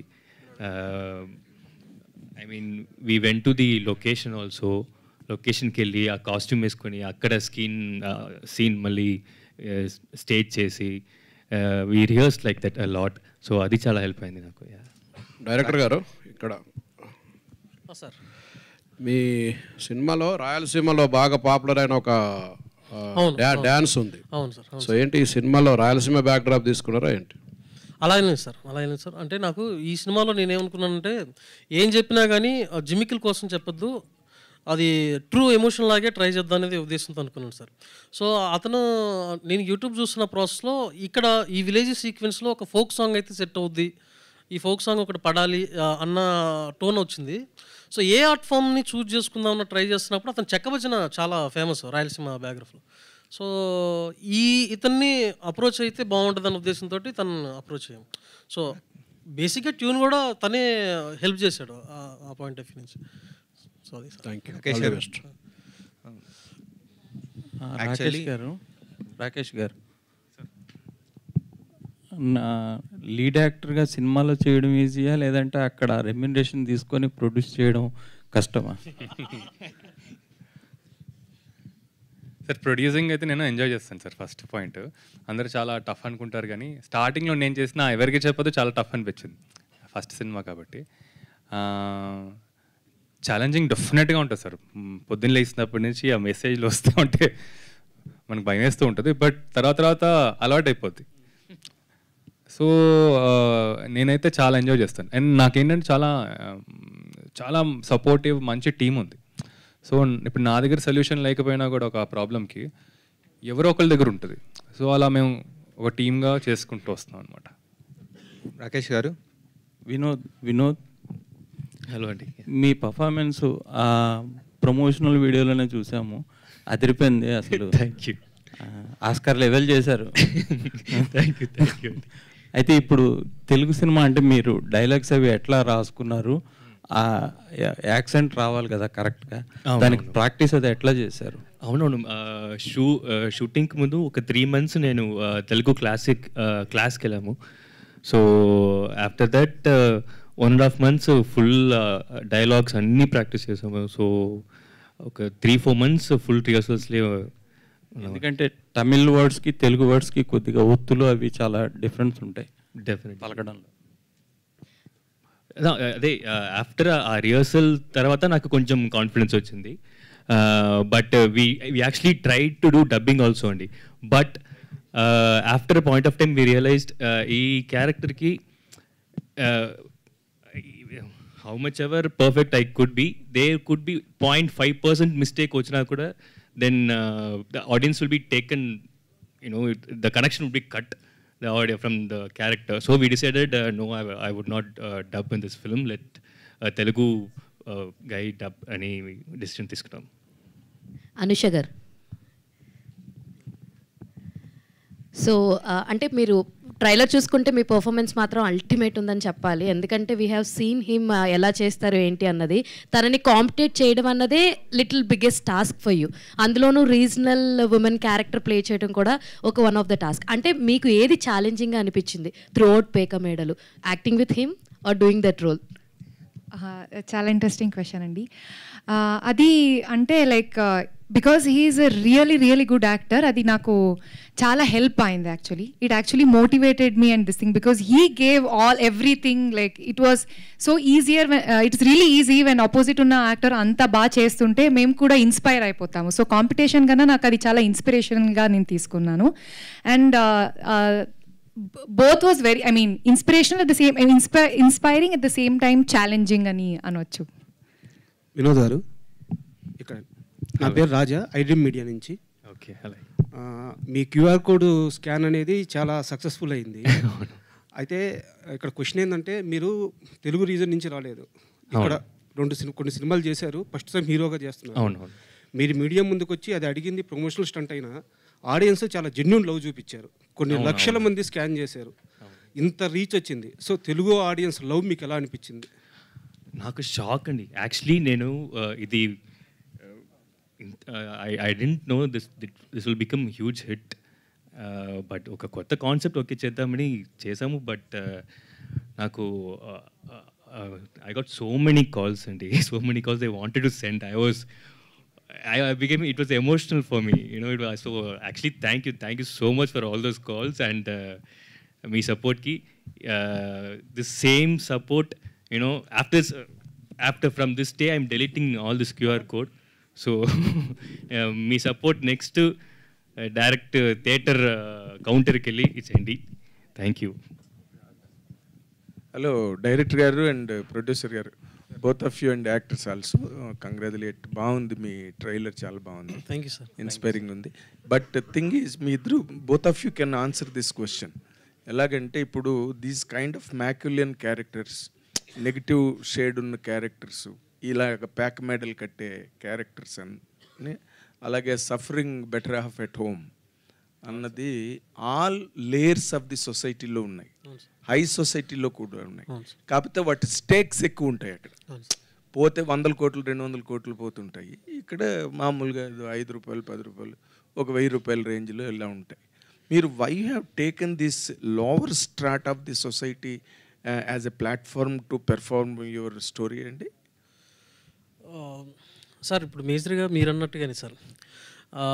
I mean we went to the location also లొకేషన్కి వెళ్ళి ఆ కాస్ట్యూమ్ వేసుకొని అక్కడ స్కీన్ సీన్ మళ్ళీ స్టేజ్ చేసి we rehearse like that a lot so అది చాలా హెల్ప్ అయింది నాకు yeah. డైరెక్టర్ గారు ఇక్కడ సార్ మీ సినిమాలో రాయలసీమలో బాగా పాపులర్ అయిన ఒక ఆ, అవును, డా- అవును. డాన్స్ ఉంది అవును సార్, అవును సో ఏంటి ఈ సినిమాలో రాయలసీమ బ్యాక్ డ్రాప్ తీసుకున్నారా ఏంటి అలా లేదు సార్ అలా లేదు సార్ అంటే నాకు ఈ సినిమాలో నేనేమనుకున్నానంటే ఏం చెప్పినా కానీ జిమికిల్ కోసం చెప్పొద్దు అది ట్రూ ఎమోషన్ లాగే ట్రై చేద్దాం అనేది ఉద్దేశంతో అనుకున్నాను సార్ సో అతను నేను యూట్యూబ్ చూస్తున్న ప్రాసెస్లో ఇక్కడ ఈ విలేజ్ సీక్వెన్స్లో ఒక ఫోక్ సాంగ్ అయితే సెట్ అవుద్ది ఈ ఫోక్ సాంగ్ ఒకటి పడాలి ఆ, అన్న టోన్ వచ్చింది సో ఏ ఆర్ట్ ఫామ్ని చూజ్ చేసుకుందామని ట్రై చేస్తున్నప్పుడు అతను చెక్కభజన చాలా ఫేమస్ రాయలసీమ బ్యాగ్రఫ్లో సో ఈ ఇతన్ని అప్రోచ్ అయితే బాగుంటుంది అన్న ఉద్దేశంతో తను అప్రోచ్ అయ్యాం సో బేసిక్గా ట్యూన్ కూడా తనే హెల్ప్ చేశాడు ఆ- ఆ పాయింట్ ఆఫ్ వ్యూ నుంచి సో అది thank you Rakesh all the garu. Best ఆ, రాకేష్ Actually- గారు రాకేష్ గారు నా లీడ్ యాక్టర్గా సినిమాలో చేయడం ఈజీయా లేదంటే అక్కడ రెమ్యునరేషన్ తీసుకొని ప్రొడ్యూస్ చేయడం కష్టమా సార్ ప్రొడ్యూసింగ్ అయితే నేను ఎంజాయ్ చేస్తాను సార్ ఫస్ట్ పాయింట్ అందరూ చాలా టఫ్ అనుకుంటారు కానీ స్టార్టింగ్లో నేను చేసిన ఎవరికి చెప్పదు చాలా టఫ్ అనిపించింది ఫస్ట్ సినిమా కాబట్టి ఛాలెంజింగ్ డెఫినెట్గా ఉంటుంది సార్ మ్, పొద్దున్న లేచినప్పటి నుంచి ఆ మెసేజ్లు వస్తూ ఉంటే మనకు భయం వేస్తూ ఉంటుంది బట్ తర్వాత తర్వాత అలవాటు అయిపోద్ది సో నేనైతే చాలా ఎంజాయ్ చేస్తాను అండ్ నాకేంటంటే చాలా ఆ, చాలా సపోర్టివ్ మంచి టీం ఉంది సో ఇప్పుడు నా దగ్గర సొల్యూషన్ లేకపోయినా కూడా ఒక ప్రాబ్లంకి ఎవరో ఒకరి దగ్గర ఉంటుంది సో అలా మేము ఒక టీమ్గా చేసుకుంటూ వస్తాం అనమాట రాకేష్ గారు వినోద్ వినోద్ హలో అండి మీ పర్ఫార్మెన్స్ ఆ ప్రమోషనల్ వీడియోలోనే చూసాము అదిరిపోయింది అసలు థ్యాంక్ యూ ఆస్కార్ లెవెల్ చేశారు థ్యాంక్ యూ థ్యాంక్ యూ అయితే ఇప్పుడు తెలుగు సినిమా అంటే మీరు డైలాగ్స్ అవి ఎట్లా రాసుకున్నారు ఆ యాక్సెంట్ రావాలి కదా కరెక్ట్గా అవును, దానికి అవును. ప్రాక్టీస్ అది ఎట్లా చేశారు అవునవును ఆ, షూ ఆ, షూటింగ్కి ముందు ఒక త్రీ మంత్స్ నేను ఆ, తెలుగు క్లాసిక్ ఆ, క్లాస్కి వెళ్ళాము so after that one and half months full dialogues అన్నీ ప్రాక్టీస్ చేసాము సో ఒక త్రీ ఫోర్ మంత్స్ ఫుల్ రిహర్సల్స్లే ఎందుకంటే తమిళ్ వర్డ్స్కి తెలుగు వర్డ్స్కి కొద్దిగా ఒత్తులు అవి చాలా డిఫరెన్స్ ఉంటాయి డెఫినెట్ పలకడంలో అదే ఆఫ్టర్ ఆ రిహర్సల్ తర్వాత నాకు కొంచెం కాన్ఫిడెన్స్ వచ్చింది but we we actually try to do dubbing also అండి but after point of time we realized ఈ క్యారెక్టర్కి how much ever perfect I could be they could be point five percent mistake వచ్చినా కూడా then the audience will be taken you know, it, the connection would be cut, the audio from the character. So we decided, uh, no, I, I would not uh, dub in this film. Let uh, Telugu uh, guy dub any decision తీసుకున్నాం అనుష గారు so అంటే మీరు trailer చూసుకుంటే మీ performance మాత్రం ultimate ఉందని చెప్పాలి ఎందుకంటే we have seen him ఎలా చేస్తారు ఏంటి అన్నది తనని కాంపిటేట్ చేయడం అన్నదే little biggest task for you అందులోనూ రీజనల్ ఉమెన్ క్యారెక్టర్ ప్లే చేయడం కూడా ఒక వన్ ఆఫ్ ద టాస్క్ అంటే మీకు ఏది ఛాలెంజింగ్గా అనిపించింది through throughout Pekamedalu acting with him or doing that role చాలా ఇంట్రెస్టింగ్ క్వశ్చన్ అండి ఆ, అది అంటే like because he's a really really good actor అది నాకు చాలా హెల్ప్ అయింది actually it actually motivated me and this thing because he gave all everything like it was so easier it's really easy when opposite ఉన్న actor అంత బాగా చేస్తుంటే మేము కూడా ఇన్స్పైర్ అయిపోతాము సో కాంపిటీషన్ కన్నా నాకు అది చాలా ఇన్స్పిరేషన్గా నేను తీసుకున్నాను and both was very I mean inspiration at the same inspiring at the same time challenging అని అనొచ్చు వినోద్ గారు ఇక్కడ నా పేరు రాజా ఐడ్రీమ్ మీడియా నుంచి ఓకే హలో ఆ, మీ క్యూఆర్ కోడ్ స్కాన్ అనేది చాలా సక్సెస్ఫుల్ అయింది అయితే ఇక్కడ క్వశ్చన్ ఏంటంటే మీరు తెలుగు రీజన్ నుంచి రాలేదు ఇక్కడ రెండు సినిమా కొన్ని సినిమాలు చేశారు ఫస్ట్ టైం హీరోగా చేస్తున్నారు అవును, అవును. మీరు మీడియా ముందుకు వచ్చి అది అడిగింది ప్రమోషనల్ స్టంట్ అయినా ఆడియన్స్ చాలా జెన్యున్ లవ్ చూపించారు కొన్ని అవును, లక్షల అవును. మంది స్కాన్ చేశారు ఇంత రీచ్ వచ్చింది సో తెలుగు ఆడియన్స్ లవ్ మీకు ఎలా అనిపించింది నాకు షాక్ అండి యాక్చువల్లీ నేను uh, ఇది I I didn't know this this will become huge hit but ఒక కొత్త కాన్సెప్ట్ ఓకే చేద్దామని చేసాము బట్ నాకు I got so many calls అండి so many calls I wanted to send I was I, I became it was emotional for me. You know, it was so actually thank you, thank you so much for all those calls and uh, me support ki uh, the same support. You know, after s- after from this day, I'm deleting all this QR code. So uh, me support next to uh, direct uh, theater uh, counter kelly it's Andy. Thank you. Hello director గారు and producer గారు both of you and actors also congratulate బాగుంది మీ trailer చాలా బాగుంది Thank you, sir. Thank you, inspiring ఉంది but thing is మీ ఇద్దరు both of you can answer this question ఎలాగంటే ఇప్పుడు these kind of Machiavellian characters negative shade ఉన్న క్యారెక్టర్స్ ఇలాగ ప్యాక్ మెడల్ కట్టే క్యారెక్టర్స్ అని అలాగే suffering better half at home అన్నది ఆల్ లేయర్స్ ఆఫ్ ది సొసైటీలో ఉన్నాయి హై సొసైటీలో కూడా ఉన్నాయి కాకపోతే వాటి స్టేక్స్ ఎక్కువ ఉంటాయి అక్కడ పోతే వందల కోట్లు రెండు వందల కోట్లు పోతుంటాయి ఇక్కడ మామూలుగా ఏదో ఐదు రూపాయలు పది రూపాయలు ఒక వెయ్యి రూపాయల రేంజ్లో ఇలా ఉంటాయి మీరు why have taken this lower strata of the society as a platform to perform your story అండి ఆ, సార్ ఇప్పుడు మేజర్గా మీరు అన్నట్టుగానే సార్ ఆ,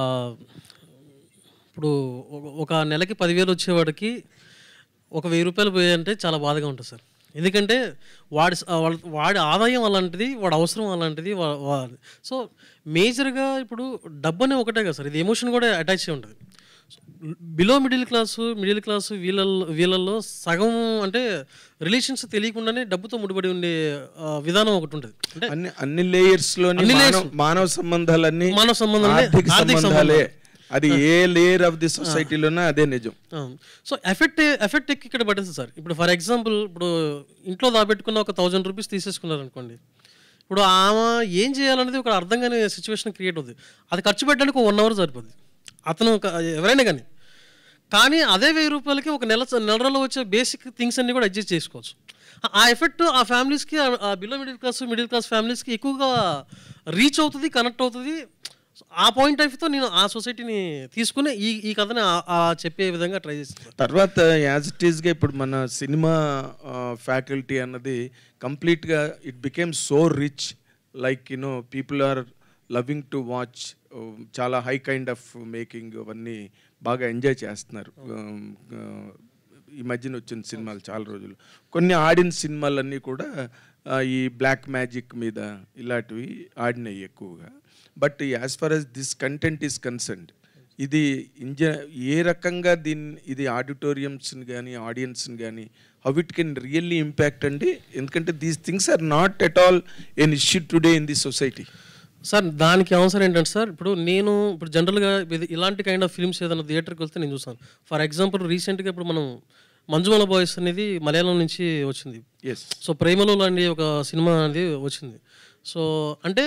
ఇప్పుడు ఒక- ఒక నెలకి పదివేలు వచ్చేవాడికి ఒక వెయ్యి రూపాయలు పోయాయంటే చాలా బాధగా ఉంటుంది సార్ ఎందుకంటే వాడి స- వాళ్ళ- వాడి ఆదాయం అలాంటిది వాడి అవసరం అలాంటిది వా- వా- సో మేజర్గా ఇప్పుడు డబ్బు అనే ఒకటే కదా సార్ ఇది ఎమోషన్ కూడా అటాచ్ అయి ఉంటుంది below middle class middle class వీళ్ళల్లో వీళ్ళల్లో సగం అంటే రిలేషన్స్ తెలియకుండానే డబ్బుతో ముడిపడి ఉండే ఆ, విధానం ఒకటి ఉంటుంది అంటే అన్ని అన్ని లేయర్స్ లోని అన్ని layers. మానవ మానవ సంబంధాలన్నీ మానవ సంబంధాలే, ఆర్థిక ఆర్థిక సంబంధాలే సంబంధాలు. అది ఏ లేయర్ ఆఫ్ ది సొసైటీలోనే అదే నిజం సో ఎఫెక్ట్ ఎఫెక్ట్ ఎక్కి ఇక్కడ పడుతుంది సార్ ఇప్పుడు ఫర్ ఎగ్జాంపుల్ ఇప్పుడు ఇంట్లో దాబెట్టుకున్న ఒక థౌజండ్ రూపీస్ తీసేసుకున్నారు అనుకోండి ఇప్పుడు ఆమె ఏం చేయాలనేది ఒక అర్థం కాని సిచ్యువేషన్ క్రియేట్ అవుతుంది అది ఖర్చు పెట్టడానికి ఒక వన్ అవర్ సరిపోద్ది అతను ఒక- ఎవరైనా కానీ కానీ అదే వెయ్యి రూపాయలకి ఒక నెల నెల రోజుల్లో వచ్చే బేసిక్ థింగ్స్ అన్ని కూడా అడ్జస్ట్ చేసుకోవచ్చు ఆ- ఆ ఎఫెక్ట్ ఆ ఫ్యామిలీస్కి ఆ below middle class middle class ఫ్యామిలీస్కి ఎక్కువగా రీచ్ అవుతుంది కనెక్ట్ అవుతుంది ఆ పాయింట్ ఆఫ్ తో నేను ఆ సొసైటీని తీసుకుని ఈ ఈ కథని ఆ- ఆ చెప్పే విధంగా ట్రై చేస్తాను తర్వాత యాజ్ ఇట్ ఈస్గా ఇప్పుడు మన సినిమా ఫ్యాకల్టీ అన్నది కంప్లీట్గా it became so rich like you know people are loving to watch చాలా హై కైండ్ ఆఫ్ మేకింగ్ అవన్నీ బాగా ఎంజాయ్ చేస్తున్నారు Um, uh, ఈ మధ్యన వచ్చిన సినిమాలు చాలా రోజులు కొన్ని ఆడిన సినిమాలన్నీ కూడా ఆ, ఈ బ్లాక్ మ్యాజిక్ మీద ఇలాంటివి ఆడినాయి ఎక్కువగా but as far as this content is concerned ఇది ఇంజ ఏ రకంగా దీన్ని ఇది ఆడిటోరియంస్ని కానీ ఆడియన్స్ని కానీ how it can really impact అండి ఎందుకంటే these things are not at all an issue today in the society sir దానికి అవసరం ఏంటంటే సార్ ఇప్పుడు నేను ఇప్పుడు జనరల్గా ఇది ఇలాంటి కైండ్ ఆఫ్ ఫిల్మ్స్ ఏదైనా థియేటర్కి వెళ్తే నేను చూస్తాను ఫర్ ఎగ్జాంపుల్ రీసెంట్గా ఇప్పుడు మనం మంజుమల బాయ్స్ అనేది మలయాళం నుంచి వచ్చింది ఎస్ సో ప్రేమలో లాంటి ఒక సినిమా అనేది వచ్చింది సో అంటే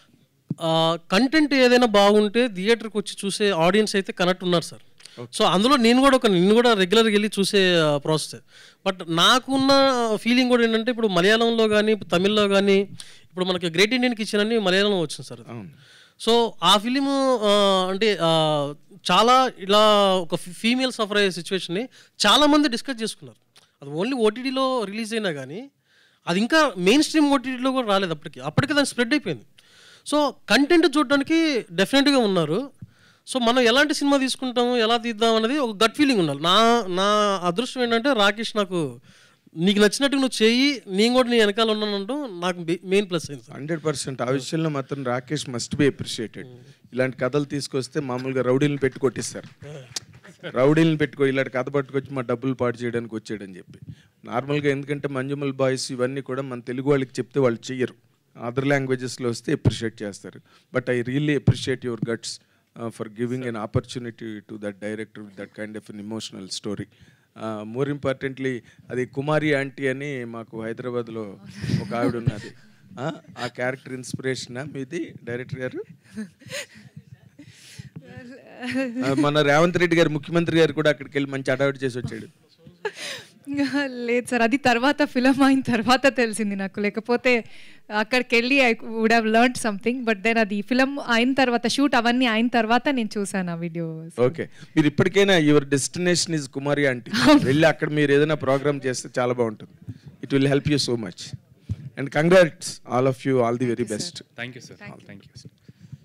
కంటెంట్ ఏదైనా బాగుంటే థియేటర్కి వచ్చి చూసే ఆడియన్స్ అయితే కనెక్ట్ ఉన్నారు సార్ సో అందులో నేను కూడా ఒక నేను కూడా రెగ్యులర్గా వెళ్ళి చూసే ప్రాసెస్ బట్ నాకున్న ఫీలింగ్ కూడా ఏంటంటే ఇప్పుడు మలయాళంలో కానీ తమిళ్లో కానీ ఇప్పుడు మనకి గ్రేట్ ఇండియన్ కిచెన్ అని మలయాళంలో వచ్చింది సార్ సో ఆ ఫిలిం అంటే ఆ, చాలా ఇలా ఒక ఫీమేల్ సఫర్ అయ్యే సిచ్యువేషన్ని చాలామంది డిస్కస్ చేసుకున్నారు అది ఓన్లీ ఓటీటీలో రిలీజ్ అయినా కానీ అది ఇంకా మెయిన్ స్ట్రీమ్ ఓటీటీలో కూడా రాలేదు అప్పటికి అప్పటికి దాన్ని స్ప్రెడ్ అయిపోయింది సో కంటెంట్ చూడడానికి డెఫినెట్గా ఉన్నారు సో మనం ఎలాంటి సినిమా తీసుకుంటాము ఎలా తీద్దాం అనేది ఒక గట్ ఫీలింగ్ ఉండాలి నా నా అదృష్టం ఏంటంటే రాకేష్ నాకు నీకు నచ్చినట్టు నువ్వు చెయ్యి నేను కూడా నీ వెనకాల ఉన్నానంటూ నాకు మెయిన్ ప్లస్ అయింది సార్ హండ్రెడ్ పర్సెంట్ ఆ విషయంలో మాత్రం రాకేష్ మస్ట్ బి అప్రిషియేటెడ్ ఇలాంటి కథలు తీసుకొస్తే మామూలుగా రౌడీలను పెట్టి కొట్టిస్తారు రౌడీలను పెట్టుకో ఇలాంటి కథ పట్టుకొచ్చి మా డబ్బులు పాటు చేయడానికి వచ్చాడని చెప్పి నార్మల్గా ఎందుకంటే మంజుమల్ బాయ్స్ ఇవన్నీ కూడా మన తెలుగు వాళ్ళకి చెప్తే వాళ్ళు చెయ్యరు అదర్ లాంగ్వేజెస్లో వస్తే అప్రిషియేట్ చేస్తారు but I really appreciate your guts for giving an opportunity to that director with that kind of an emotional story more importantly అది కుమారి ఆంటీ అని మాకు హైదరాబాద్లో ఒక ఆవిడ ఉన్నది ఆ, ఆ క్యారెక్టర్ ఇన్స్పిరేషనా మీది డైరెక్టర్ గారు ఆ, మన రేవంత్ రెడ్డి గారు ముఖ్యమంత్రి గారు కూడా అక్కడికి వెళ్ళి మంచి అడావిడి చేసి వచ్చాడు లేదు సార్ అది తర్వాత ఫిలం అయిన తర్వాత తెలిసింది నాకు లేకపోతే అక్కడికి వెళ్ళి I would have learn something but then అది ఫిలం అయిన తర్వాత షూట్ అవన్నీ అయిన తర్వాత నేను చూసాను ఆ వీడియో ఓకే మీరు ఇప్పటికైనా your destination is Kumari aunty వెళ్ళి అక్కడ మీరు ఏదైనా ప్రోగ్రామ్ చేస్తే చాలా బాగుంటుంది it will help you so much and congrats all of you all the very best thank you sir thank you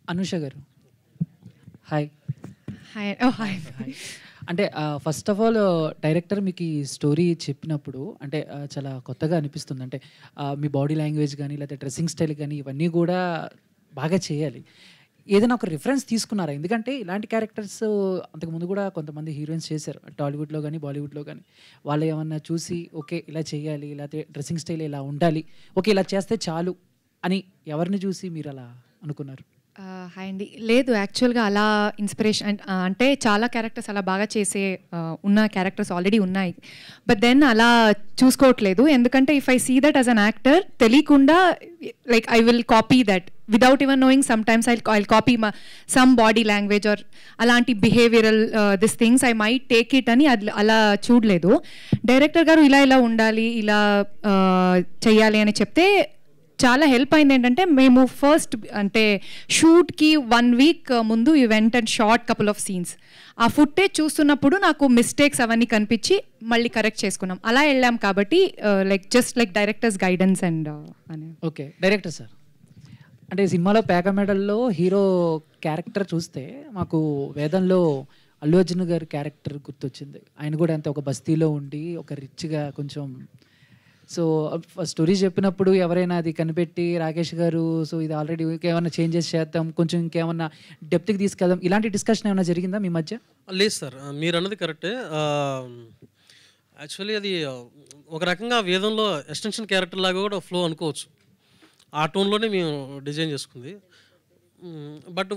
Anusha గారు హాయ్ హాయ్ ఓ హాయ్ అంటే ఫస్ట్ ఆఫ్ ఆల్ డైరెక్టర్ మీకు ఈ స్టోరీ చెప్పినప్పుడు అంటే ఆ, చాలా కొత్తగా అనిపిస్తుంది అంటే ఆ, మీ బాడీ లాంగ్వేజ్ కానీ లేకపోతే డ్రెస్సింగ్ స్టైల్ కానీ ఇవన్నీ కూడా బాగా చేయాలి ఏదైనా ఒక రిఫరెన్స్ తీసుకున్నారా ఎందుకంటే ఇలాంటి క్యారెక్టర్స్ అంతకుముందు కూడా కొంతమంది హీరోయిన్స్ చేశారు టాలీవుడ్లో కానీ బాలీవుడ్లో కానీ వాళ్ళు ఏమన్నా చూసి ఓకే ఇలా చేయాలి లేకపోతే డ్రెస్సింగ్ స్టైల్ ఇలా ఉండాలి ఓకే ఇలా చేస్తే చాలు అని ఎవరిని చూసి మీరు అలా అనుకున్నారు హాయ్ అండి లేదు యాక్చువల్గా అలా ఇన్స్పిరేషన్ అంటే చాలా క్యారెక్టర్స్ అలా బాగా చేసే ఆ, ఉన్న క్యారెక్టర్స్ ఆల్రెడీ ఉన్నాయి బట్ దెన్ అలా చూసుకోవట్లేదు ఎందుకంటే if I see that as an actor తెలియకుండా like I will copy that without even knowing sometimes I I copy some body language or అలాంటి behavioral this things I might take it అని అది అలా చూడలేదు director గారు ఇలా ఇలా ఉండాలి ఇలా ఆ, చెయ్యాలి అని చెప్తే చాలా హెల్ప్ అయింది ఏంటంటే మేము ఫస్ట్ అంటే షూట్కి వన్ వీక్ ముందు event and short couple of scenes ఆ ఫుటేజ్ చూస్తున్నప్పుడు నాకు మిస్టేక్స్ అవన్నీ కనిపించి మళ్ళీ కరెక్ట్ చేసుకున్నాం అలా వెళ్ళాం కాబట్టి like just like directors guidance and అని ఓకే డైరెక్టర్ సార్ అంటే సినిమాలో పేక మెడల్లో హీరో క్యారెక్టర్ చూస్తే మాకు వేదంలో అల్లు అర్జున్ గారి క్యారెక్టర్ గుర్తొచ్చింది ఆయన కూడా అంతే ఒక బస్తీలో ఉండి ఒక రిచ్గా కొంచెం సో స్టోరీ చెప్పినప్పుడు ఎవరైనా అది కనిపెట్టి రాకేష్ గారు సో ఇది ఆల్రెడీ ఇంకేమైనా చేంజెస్ చేద్దాం కొంచెం ఇంకేమన్నా డెప్త్కి తీసుకెళ్దాం ఇలాంటి డిస్కషన్ ఏమైనా జరిగిందా మీ మధ్య లేదు సార్ మీరు అన్నది కరెక్టే యాక్చువల్లీ అది ఆ, ఒక రకంగా వేదంలో ఎక్స్టెన్షన్ క్యారెక్టర్ లాగా కూడా ఫ్లో అనుకోవచ్చు ఆ టోన్లోనే మేము డిజైన్ చేసుకుంది బట్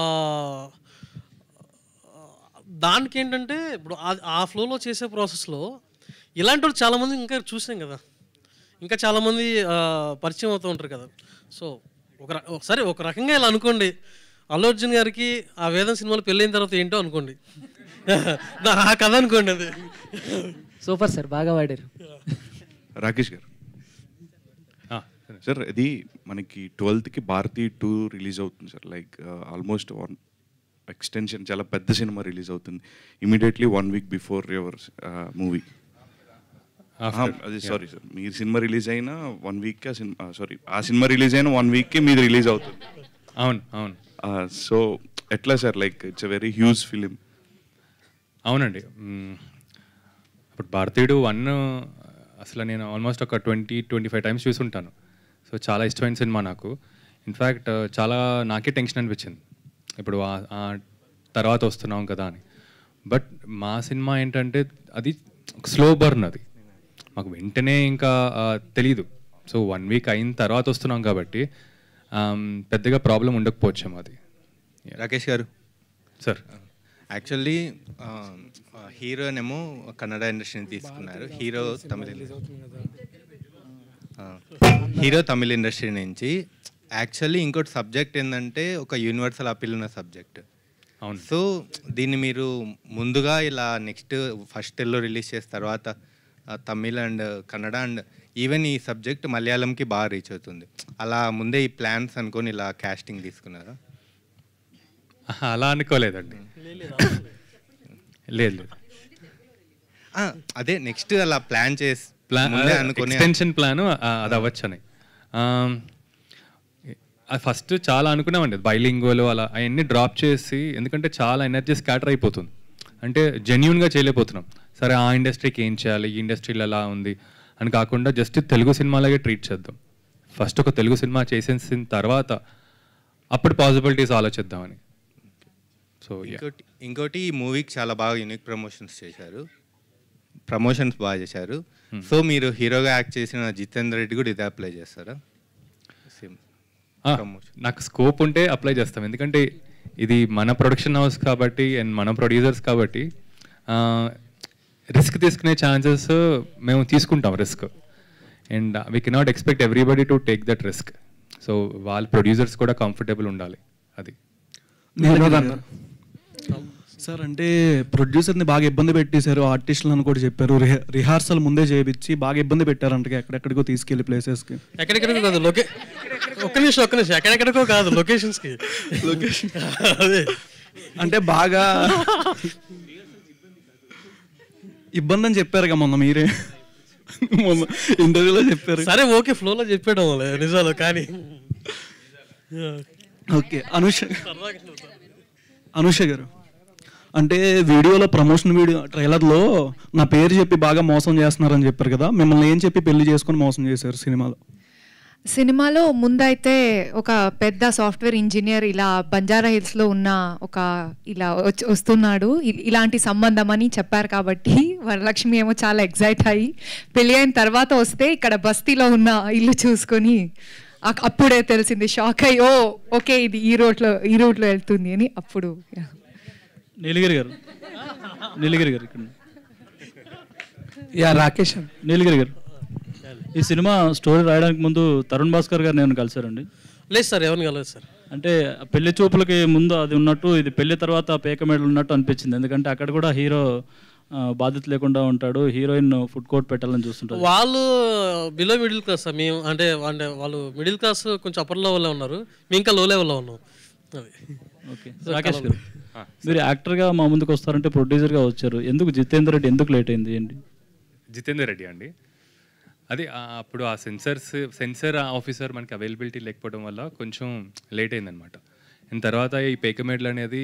దానికి ఏంటంటే ఇప్పుడు ఆ- ఆ ఫ్లోలో చేసే ప్రాసెస్లో ఇలాంటి వాళ్ళు చాలామంది ఇంకా చూసాం కదా ఇంకా చాలామంది ఆ, పరిచయం అవుతూ ఉంటారు కదా సో ఒక ర- సరే ఒక రకంగా ఇలా అనుకోండి అల్లు అర్జున్ గారికి ఆ వేదం సినిమాలో పెళ్ళైన తర్వాత ఏంటో అనుకోండి ఆ కథ అనుకోండి అది సూపర్ సార్ బాగా వాడారు రాకేష్ గారు సార్ ఇది మనకి ట్వెల్త్కి భారతీ టూ రిలీజ్ అవుతుంది sir like almost one extension చాలా పెద్ద సినిమా రిలీజ్ అవుతుంది immediately one week before your movie After, అది yeah. సారీ సార్ మీ సినిమా రిలీజ్ అయిన వన్ వీక్ ఆ సినిమా సారీ ఆ సినిమా రిలీజ్ అయిన వన్ వీక్కి మీది రిలీజ్ అవుతుంది అవును అవును సో ఎట్లా sir like it's a very huge film అవునండి మ్మ్. ఇప్పుడు భారతీయుడు వన్ అసలు నేను ఆల్మోస్ట్ ఒక ట్వంటీ ట్వంటీ ఫైవ్ టైమ్స్ చూసుంటాను సో చాలా ఇష్టమైన సినిమా నాకు ఇన్ఫ్యాక్ట్ చాలా నాకే టెన్షన్ అనిపించింది ఇప్పుడు ఆ- ఆ తర్వాత వస్తున్నాం కదా అని బట్ మా సినిమా ఏంటంటే అది స్లో బర్న్ అది మాకు వెంటనే ఇంకా ఆ, తెలీదు సో వన్ వీక్ అయిన తర్వాత వస్తున్నాం కాబట్టి ఆమ్, పెద్దగా ప్రాబ్లం ఉండకపోవచ్చేమో అది రాకేష్ గారు సార్ యాక్చువల్లీ హీరోనేమో కన్నడ ఇండస్ట్రీని తీసుకున్నారు హీరో తమిళ ఆ, హీరో తమిళ ఇండస్ట్రీ నుంచి యాక్చువల్లీ ఇంకోటి సబ్జెక్ట్ ఏంటంటే ఒక యూనివర్సల్ అపీల్ ఉన్న సబ్జెక్ట్ అవును సో దీన్ని మీరు ముందుగా ఇలా నెక్స్ట్ ఫస్ట్ తెలుగులో రిలీజ్ చేసిన తర్వాత ఆ, Tamil and Kannada and even ఈ సబ్జెక్ట్ మలయాళంకి బాగా రీచ్ అవుతుంది అలా ముందే ఈ ప్లాన్స్ అనుకొని ఇలా కాస్టింగ్ తీసుకున్నారా ఆహా, అలా అనుకోలేదండి లేదు లేదు ఆ, అదే నెక్స్ట్ అలా ప్లాన్ చేసి ప్లాన్ ముందే అనుకొని ఎక్స్టెన్షన్ ప్లాన్ అది అవ్వచ్చని ఫస్ట్ చాలా అనుకున్నామండి బైలింగోలు అలా అవన్నీ డ్రాప్ చేసి ఎందుకంటే చాలా ఎనర్జీ స్కాటర్ అయిపోతుంది అంటే జెన్యున్గా చేయలేకపోతున్నాం సరే ఆ ఇండస్ట్రీకి ఏం చేయాలి ఈ ఇండస్ట్రీలో ఎలా ఉంది అని కాకుండా జస్ట్ తెలుగు సినిమాలాగే ట్రీట్ చేద్దాం ఫస్ట్ ఒక తెలుగు సినిమా చేసేసిన తర్వాత అప్పుడు పాసిబిలిటీస్ ఆలోచిద్దామని సో ఇంకోటి ఇంకోటి ఈ మూవీకి చాలా బాగా యూనిక్ ప్రమోషన్స్ చేశారు ప్రమోషన్స్ బాగా చేశారు సో మీరు హీరోగా యాక్ట్ చేసిన జితేందర్ రెడ్డి కూడా ఇదే అప్లై చేస్తారా సేమ్ నాకు స్కోప్ ఉంటే అప్లై చేస్తాం ఎందుకంటే ఇది మన ప్రొడక్షన్ హౌస్ కాబట్టి అండ్ మన ప్రొడ్యూసర్స్ కాబట్టి రిస్క్ తీసుకునే ఛాన్సెస్ మేము తీసుకుంటాం risk and we cannot expect everybody to take that risk so వాళ్ళ ప్రొడ్యూసర్స్ కూడా కంఫర్టబుల్ ఉండాలి అది వినోద్ అన్న. సార్ అంటే ప్రొడ్యూసర్ని బాగా ఇబ్బంది పెట్టేశారు ఆర్టిస్టులను కూడా చెప్పారు రిహ- రిహార్సల్ ముందే చేయించి బాగా ఇబ్బంది పెట్టారంట ఎక్కడెక్కడికో తీసుకెళ్లి ప్లేసెస్కి ఎక్కడెక్కడికో కాదు లొకే ఒక్క నిమిషం ఒక్క నిమిషం ఎక్కడెక్కడికో కాదు లొకేషన్స్కి లొకేషన్ అదే అంటే బాగా ఇబ్బంది అని చెప్పారు మొన్న మీరే మొన్న ఇంటర్వ్యూలో చెప్పారు సరే ఓకే ఫ్లోలో చెప్పాడు నిజాలు కానీ ఓకే అనుష అనుష గారు అంటే వీడియోలో ప్రమోషన్ వీడియో ట్రైలర్లో నా పేరు చెప్పి బాగా మోసం చేస్తున్నారని చెప్పారు కదా మిమ్మల్ని ఏం చెప్పి పెళ్లి చేసుకొని మోసం చేశారు సినిమాలో సినిమాలో ముందైతే ఒక పెద్ద సాఫ్ట్వేర్ ఇంజనీర్ ఇలా బంజారా హిల్స్లో ఉన్న ఒక ఇలా వచ్చి- వస్తున్నాడు ఇ- ఇలాంటి సంబంధం అని చెప్పారు కాబట్టి వరలక్ష్మి ఏమో చాలా ఎగ్జైట్ అయ్యి పెళ్ళి అయిన తర్వాత వస్తే ఇక్కడ బస్తీలో ఉన్న ఇల్లు చూసుకొని అ- అప్పుడే తెలిసింది షాక్ అయ్యి ఓ ఓకే ఇది ఈ రోడ్లో ఈ రూట్లో వెళ్తుంది అని అప్పుడు yeah. నీలగిరి గారు నీలగిరి గారు ఇక్కడ యా రాకేష్ నీలగిరి గారు ఈ సినిమా స్టోరీ రాయడానికి ముందు తరుణ్ భాస్కర్ గారు నేను కలిశారండి లేదు సార్ ఎవరిని కలదు సార్ అంటే పెళ్లి చూపులకి ముందు అది ఉన్నట్టు ఇది పెళ్లి తర్వాత పేక మెడలు ఉన్నట్టు అనిపించింది ఎందుకంటే అక్కడ కూడా హీరో ఆ, బాధ్యత లేకుండా ఉంటాడు హీరోయిన్ ఫుడ్ కోర్ట్ పెట్టాలని చూస్తుంటారు వాళ్ళు బిలో మిడిల్ క్లాస్ సార్ మేము అంటే అంటే వాళ్ళు మిడిల్ క్లాస్ కొంచెం అప్పర్ లెవెల్లో ఉన్నారు మేము ఇంకా లో లెవెల్లో ఉన్నాం అది ఓకే రాకేష్ గారు మీరు యాక్టర్గా మా ముందుకు వస్తారంటే ప్రొడ్యూసర్గా వచ్చారు ఎందుకు జితేందర్ రెడ్డి ఎందుకు లేట్ అయింది ఏంటి జితేందర్ రెడ్డి అండి అది ఆ అప్పుడు ఆ సెన్సర్స్ సెన్సర్ ఆఫీసర్ మనకి అవైలబిలిటీ లేకపోవడం వల్ల కొంచెం లేట్ అయిందనమాట అండ్ తర్వాత ఈ పేకమేడ్లు అనేది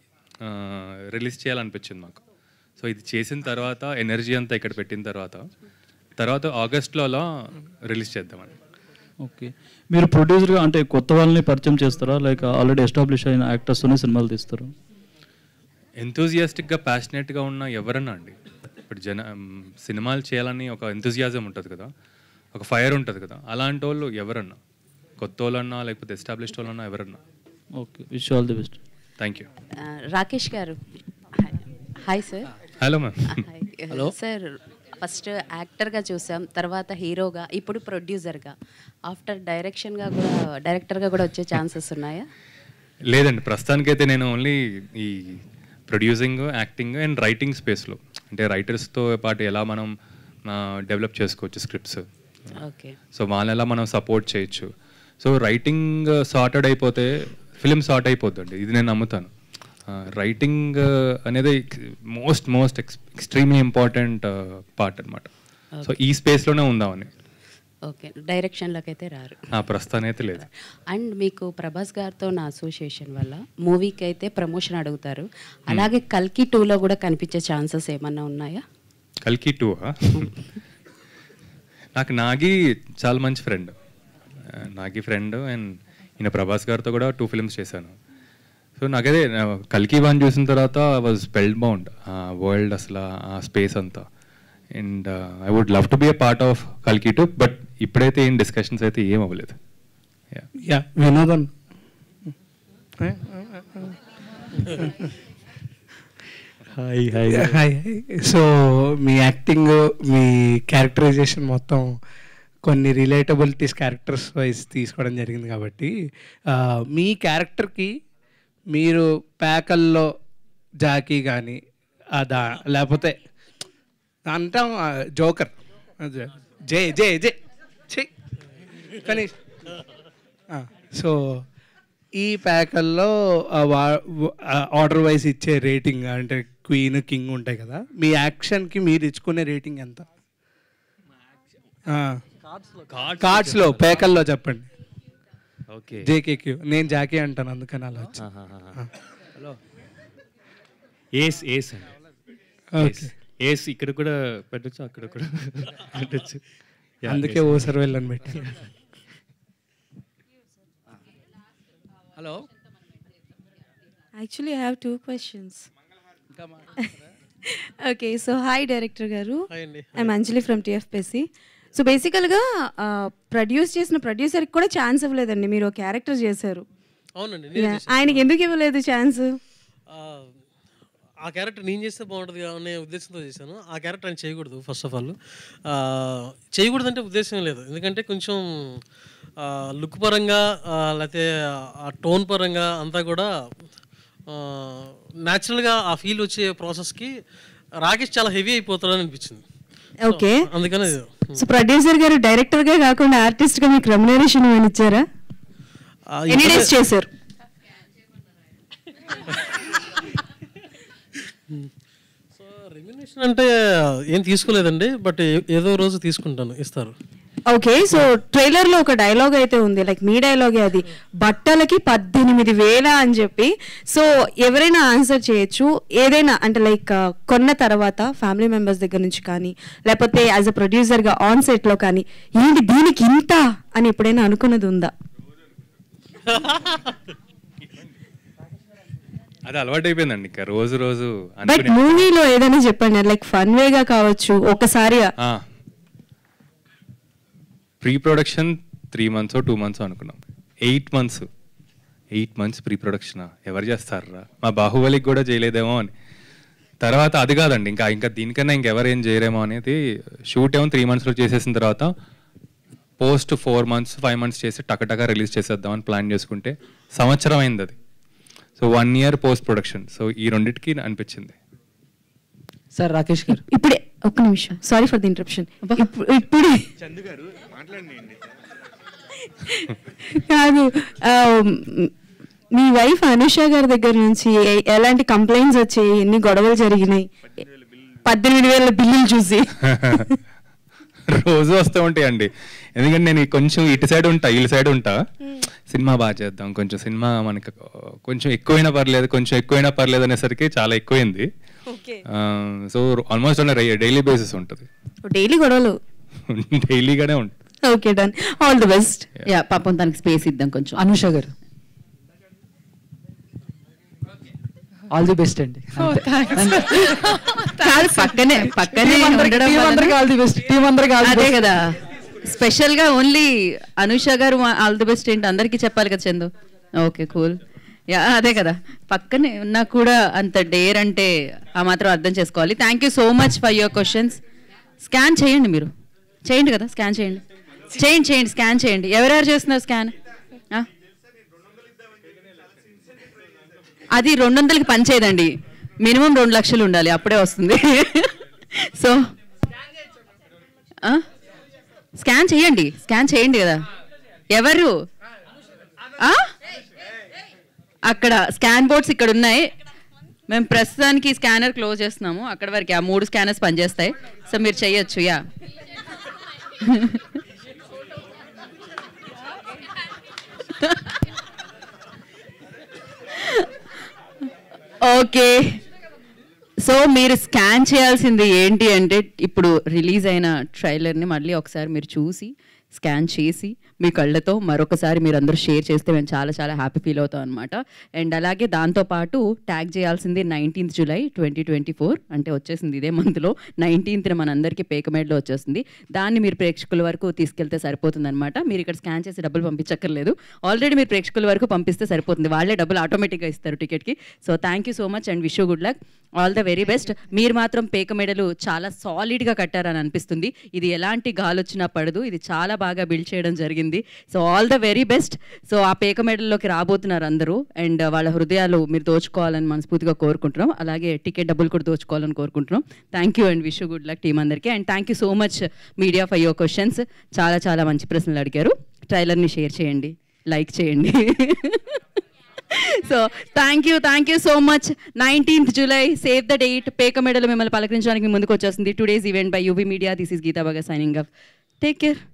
రిలీజ్ చేయాలనిపించింది మాకు సో ఇది చేసిన తర్వాత ఎనర్జీ అంతా ఇక్కడ పెట్టిన తర్వాత తర్వాత ఆగస్ట్లో అలా రిలీజ్ చేద్దామని ఓకే మీరు ప్రొడ్యూసర్గా అంటే కొత్త వాళ్ళని పరిచయం చేస్తారా లైక్ ఆల్రెడీ ఎస్టాబ్లిష్ అయిన యాక్టర్స్తోనే సినిమాలు తీస్తారు ఎంతూజియాస్టిక్గా ప్యాషనెట్గా ఉన్న ఎవరన్నా అండి ఇప్పుడు జన మ్, సినిమాలు చేయాలని ఒక ఎంతూజియాజం ఉంటుంది కదా ఒక ఫైర్ ఉంటుంది కదా అలాంటి వాళ్ళు ఎవరన్నా కొత్త వాళ్ళన్నా లేకపోతే ఎస్టాబ్లిష్డ్ వాళ్ళన్నా ఎవరన్నా okay wish all the best thank you ఆ, రాకేష్ గారు hi sir hello ma'am hello sir first యాక్టర్గా చూసాం తర్వాత హీరోగా ఇప్పుడు ప్రొడ్యూసర్గా ఆఫ్టర్ డైరెక్షన్గా కూడా డైరెక్టర్గా కూడా వచ్చే ఛాన్సెస్ ఉన్నాయా లేదండి ప్రస్తుతానికైతే నేను ఓన్లీ ఈ ప్రొడ్యూసింగ్ యాక్టింగ్ అండ్ రైటింగ్ స్పేస్లో అంటే రైటర్స్తో పాటు ఎలా మనం డెవలప్ చేసుకోవచ్చు స్క్రిప్ట్స్ ఓకే సో వాళ్ళని ఎలా మనం సపోర్ట్ చేయొచ్చు సో రైటింగ్ సార్టెడ్ అయిపోతే ఫిలిం సార్ట్ అయిపోద్దండి ఇది నేను నమ్ముతాను రైటింగ్ అనేది most most extremely important part అనమాట సో ఈ స్పేస్లోనే ఉందామని ఓకే డైరెక్షన్లోకి అయితే రారు ఆ ప్రస్తుతానికి అయితే లేదు అండ్ మీకు ప్రభాస్ గారితో నా అసోసియేషన్ వల్ల మూవీకి అయితే ప్రమోషన్ అడుగుతారు అలాగే కల్కి టూలో కూడా కనిపించే ఛాన్సెస్ ఏమన్నా ఉన్నాయా కల్కి టూ నాకు నాగి చాలా మంచి ఫ్రెండ్ నాగి ఫ్రెండ్ అండ్ ఈయన ప్రభాస్ గారితో కూడా టూ ఫిల్మ్స్ చేశాను సో నాకైతే నా కల్కి వన్ చూసిన తర్వాత వాజ్ స్పెల్డ్ బౌండ్ ఆ వరల్డ్ అసలు ఆ స్పేస్ అంతా and I would love to be a part of కల్కి టూ బట్ ఇప్పుడైతే ఏం డిస్కషన్స్ అయితే ఏం అవ్వలేదు యా వినోదన్ హాయ్ హాయ్ హాయ్ సో మీ యాక్టింగ్ మీ క్యారెక్టరైజేషన్ మొత్తం కొన్ని రిలేటబిలిటీస్ క్యారెక్టర్స్ వైజ్ తీసుకోవడం జరిగింది కాబట్టి ఆ, మీ క్యారెక్టర్కి మీరు ప్యాకల్లో జాకీ కానీ దా లేకపోతే అంటాం జోకర్ జే జే జే ఛీ కానీ సో ఈ ప్యాకల్లో ఆర్డర్ వైజ్ ఇచ్చే రేటింగ్ అంటే క్వీన్ కింగ్ ఉంటాయి కదా మీ యాక్షన్కి మీరు ఇచ్చుకునే రేటింగ్ ఎంత కార్డ్స్లో ప్యాకల్లో చెప్పండి ఓకే జేకేక్యూ నేను జాకీ అంటాను అందుకని అలా వచ్చి హలో ఏస్ ఏస్ అండి Okay. ఏస్ ఇక్కడ కూడా పెట్టచ్చు అక్కడ కూడా పెట్టచ్చు Yeah, అందుకే yes. ఓ సర్వేలను పెట్టి Hello. Actually, I have two questions. okay, so hi, Director Garu. Hi అండి. I'm Anjali from TFPC. So బేసికల్గా ప్రొడ్యూస్ చేసిన ప్రొడ్యూసర్కి కూడా ఛాన్స్ ఇవ్వలేదండి మీరు క్యారెక్టర్ చేశారు అవునండి Yeah, నేనే చేశాను. ఆయనకి ఎందుకు ఇవ్వలేదు ఛాన్స్ ఆ, ఆ క్యారెక్టర్ నేను చేస్తే బాగుంటుంది అనే ఉద్దేశంతో చేశాను ఆ క్యారెక్టర్ ఆయన చేయకూడదు ఫస్ట్ ఆఫ్ ఆల్ చేయకూడదు అంటే ఉద్దేశం లేదు ఎందుకంటే కొంచెం లుక్ పరంగా ఆ, లేకపోతే ఆ టోన్ పరంగా అంతా కూడా న్యాచురల్గా ఆ ఫీల్ వచ్చే ప్రాసెస్కి రాకేష్ చాలా హెవీ అయిపోతాడని అనిపించింది So, ఓకే అందుకని సో ప్రొడ్యూసర్ గారు డైరెక్టర్గా కాకుండా ఆర్టిస్ట్గా మీకు రెమ్యునరేషన్ ఏమైనా ఇచ్చారా ఆ, ఎన్ని ఇవ్వలే- డేస్ చేశారు సో రెమ్యునేషన్ అంటే ఏం తీసుకోలేదండి బట్ ఏదో రోజు తీసుకుంటాను ఇస్తారు ఓకే సో ట్రైలర్ లో ఒక డైలాగ్ అయితే ఉంది లైక్ మీ డైలాగే అది బట్టలకి పద్దెనిమిది వేల అని చెప్పి సో ఎవరైనా ఆన్సర్ చేయొచ్చు ఏదైనా అంటే లైక్ కొన్న తర్వాత ఫ్యామిలీ మెంబర్స్ దగ్గర నుంచి కానీ లేకపోతే యాజ్ అ ప్రొడ్యూసర్ గా ఆన్ సెట్ లో కానీ ఏంటి దీనికి ఇంత అని ఎప్పుడైనా అనుకున్నది ఉందా అది అలవాటు అయిపోయిందండి ఇంకా రోజు రోజు బట్ అనుకునే మూవీలో ఏదైనా చెప్పండి లైక్ ఫన్ వేగా కావచ్చు ఒకసారిగా pre production three months two months అనుకున్నాం eight months eight months pre production ఎవరు చేస్తారా మా బాహుబలికి కూడా చేయలేదేమో అని తర్వాత అది కాదండి ఇంకా ఇంకా దీనికన్నా ఇంకెవరు ఏం చేయరేమో అనేది షూట్ ఏమో త్రీ మంత్స్లో చేసేసిన తర్వాత post four months five months చేసి టకటక రిలీజ్ చేసేద్దామని ప్లాన్ చేసుకుంటే సంవత్సరం అయింది అది so one year post production so ఈ రెండింటికి అనిపించింది సార్ రాకేష్ గారు ఇప్పుడే ఒక్క నిమిషం సారీ ఫర్ ది ఇంటరప్షన్ ఇప్పుడే చందు గారు మాట్లాడండి కాదు ఆ, మీ వైఫ్ అనుష గారి దగ్గర నుంచి ఎ- ఎలాంటి కంప్లైంట్స్ వచ్చాయి ఎన్ని గొడవలు జరిగినాయి పద్దెనిమిది వేల బిల్లులు చూసి రోజు వస్తూ ఉంటాయండి ఎందుకంటే నేను కొంచెం ఇటు సైడ్ ఉంటా ఇటు సైడ్ ఉంటా సినిమా బాగా చేద్దాం కొంచెం సినిమా మనకి కొంచెం ఎక్కువైనా పర్లేదు కొంచెం ఎక్కువైనా పర్లేదు అనేసరికి చాలా ఎక్కువైంది so almost on daily basis ఉంటుంది డైలీ గొడవలు డైలీగానే ఉంటుంది okay done all the best yeah పాపం తనకి స్పేస్ ఇద్దాం కొంచెం అనుష గారు ఆల్ ది బెస్ట్ అండి కాదు పక్కనే పక్కనే Team అందరికి- ఉండడం team అందరికి all the best. Team అందరికి all the అదే best. కదా స్పెషల్ గా ఓన్లీ అనుష గారు ఆల్ ది బెస్ట్ ఏంటి అందరికీ చెప్పాలి కదా చందు ఓకే కూల్ యా అదే కదా పక్కనే ఉన్నా కూడా అంత డేర్ అంటే ఆ మాత్రం అర్థం చేసుకోవాలి thank you so much for your questions scan చేయండి మీరు చేయండి కదా స్కాన్ చేయండి చేయండి చేయండి స్కాన్ చేయండి ఎవరెవరు చేస్తున్నారు స్కాన్ అది రెండు వందలకి పనిచేయదండి మినిమం రెండు లక్షలు ఉండాలి అప్పుడే వస్తుంది సో స్కాన్ చేయండి స్కాన్ చేయండి కదా ఎవరు ఆ? అక్కడ స్కాన్ బోర్డ్స్ ఇక్కడ ఉన్నాయి మేము ప్రస్తుతానికి స్కానర్ క్లోజ్ చేస్తున్నాము అక్కడ వరకు ఆ మూడు స్కానర్స్ పనిచేస్తాయి సో మీరు చేయొచ్చు యా ఓకే సో మీరు స్కాన్ చేయాల్సింది ఏంటి అంటే ఇప్పుడు రిలీజ్ అయిన ట్రైలర్ని మళ్ళీ ఒకసారి మీరు చూసి స్కాన్ చేసి మీ కళ్ళతో మరొకసారి మీరు అందరూ షేర్ చేస్తే మేము చాలా చాలా హ్యాపీ ఫీల్ అవుతాం అనమాట అండ్ అలాగే దాంతోపాటు ట్యాగ్ చేయాల్సింది nineteenth July twenty twenty four అంటే వచ్చేసింది ఇదే మంత్లో నైన్టీన్త్న మనందరికీ పేకమేడ్లో వచ్చేసింది దాన్ని మీరు ప్రేక్షకుల వరకు తీసుకెళ్తే సరిపోతుంది అనమాట మీరు ఇక్కడ స్కాన్ చేసి డబ్బులు పంపించక్కర్లేదు ఆల్రెడీ మీరు ప్రేక్షకుల వరకు పంపిస్తే సరిపోతుంది వాళ్ళే డబ్బులు ఆటోమేటిక్గా ఇస్తారు టికెట్కి so thank you so much and wish good luck all the very best మీరు మాత్రం పేక మెడలు చాలా సాలిడ్గా కట్టారని అనిపిస్తుంది ఇది ఎలాంటి గాలి వచ్చినా పడదు ఇది చాలా బాగా బిల్డ్ చేయడం జరిగింది so all the very best so ఆ పేక మెడల్లోకి రాబోతున్నారు అందరూ అండ్ వాళ్ళ హృదయాలు మీరు దోచుకోవాలని మనస్ఫూర్తిగా కోరుకుంటున్నాం అలాగే టికెట్ డబ్బులు కూడా దోచుకోవాలని కోరుకుంటున్నాం thank you and wish good luck team అందరికీ and thank you so much media for your questions చాలా చాలా మంచి ప్రశ్నలు అడిగారు ట్రైలర్ని షేర్ చేయండి లైక్ చేయండి so thank you thank you so much nineteenth July save the date Pekamedalu మిమ్మల్ని పలకరించడానికి ముందుకు వచ్చేస్తుంది today's event by UV media this is Geetha బాగా సైనింగ్ అప్ టేక్ కేర్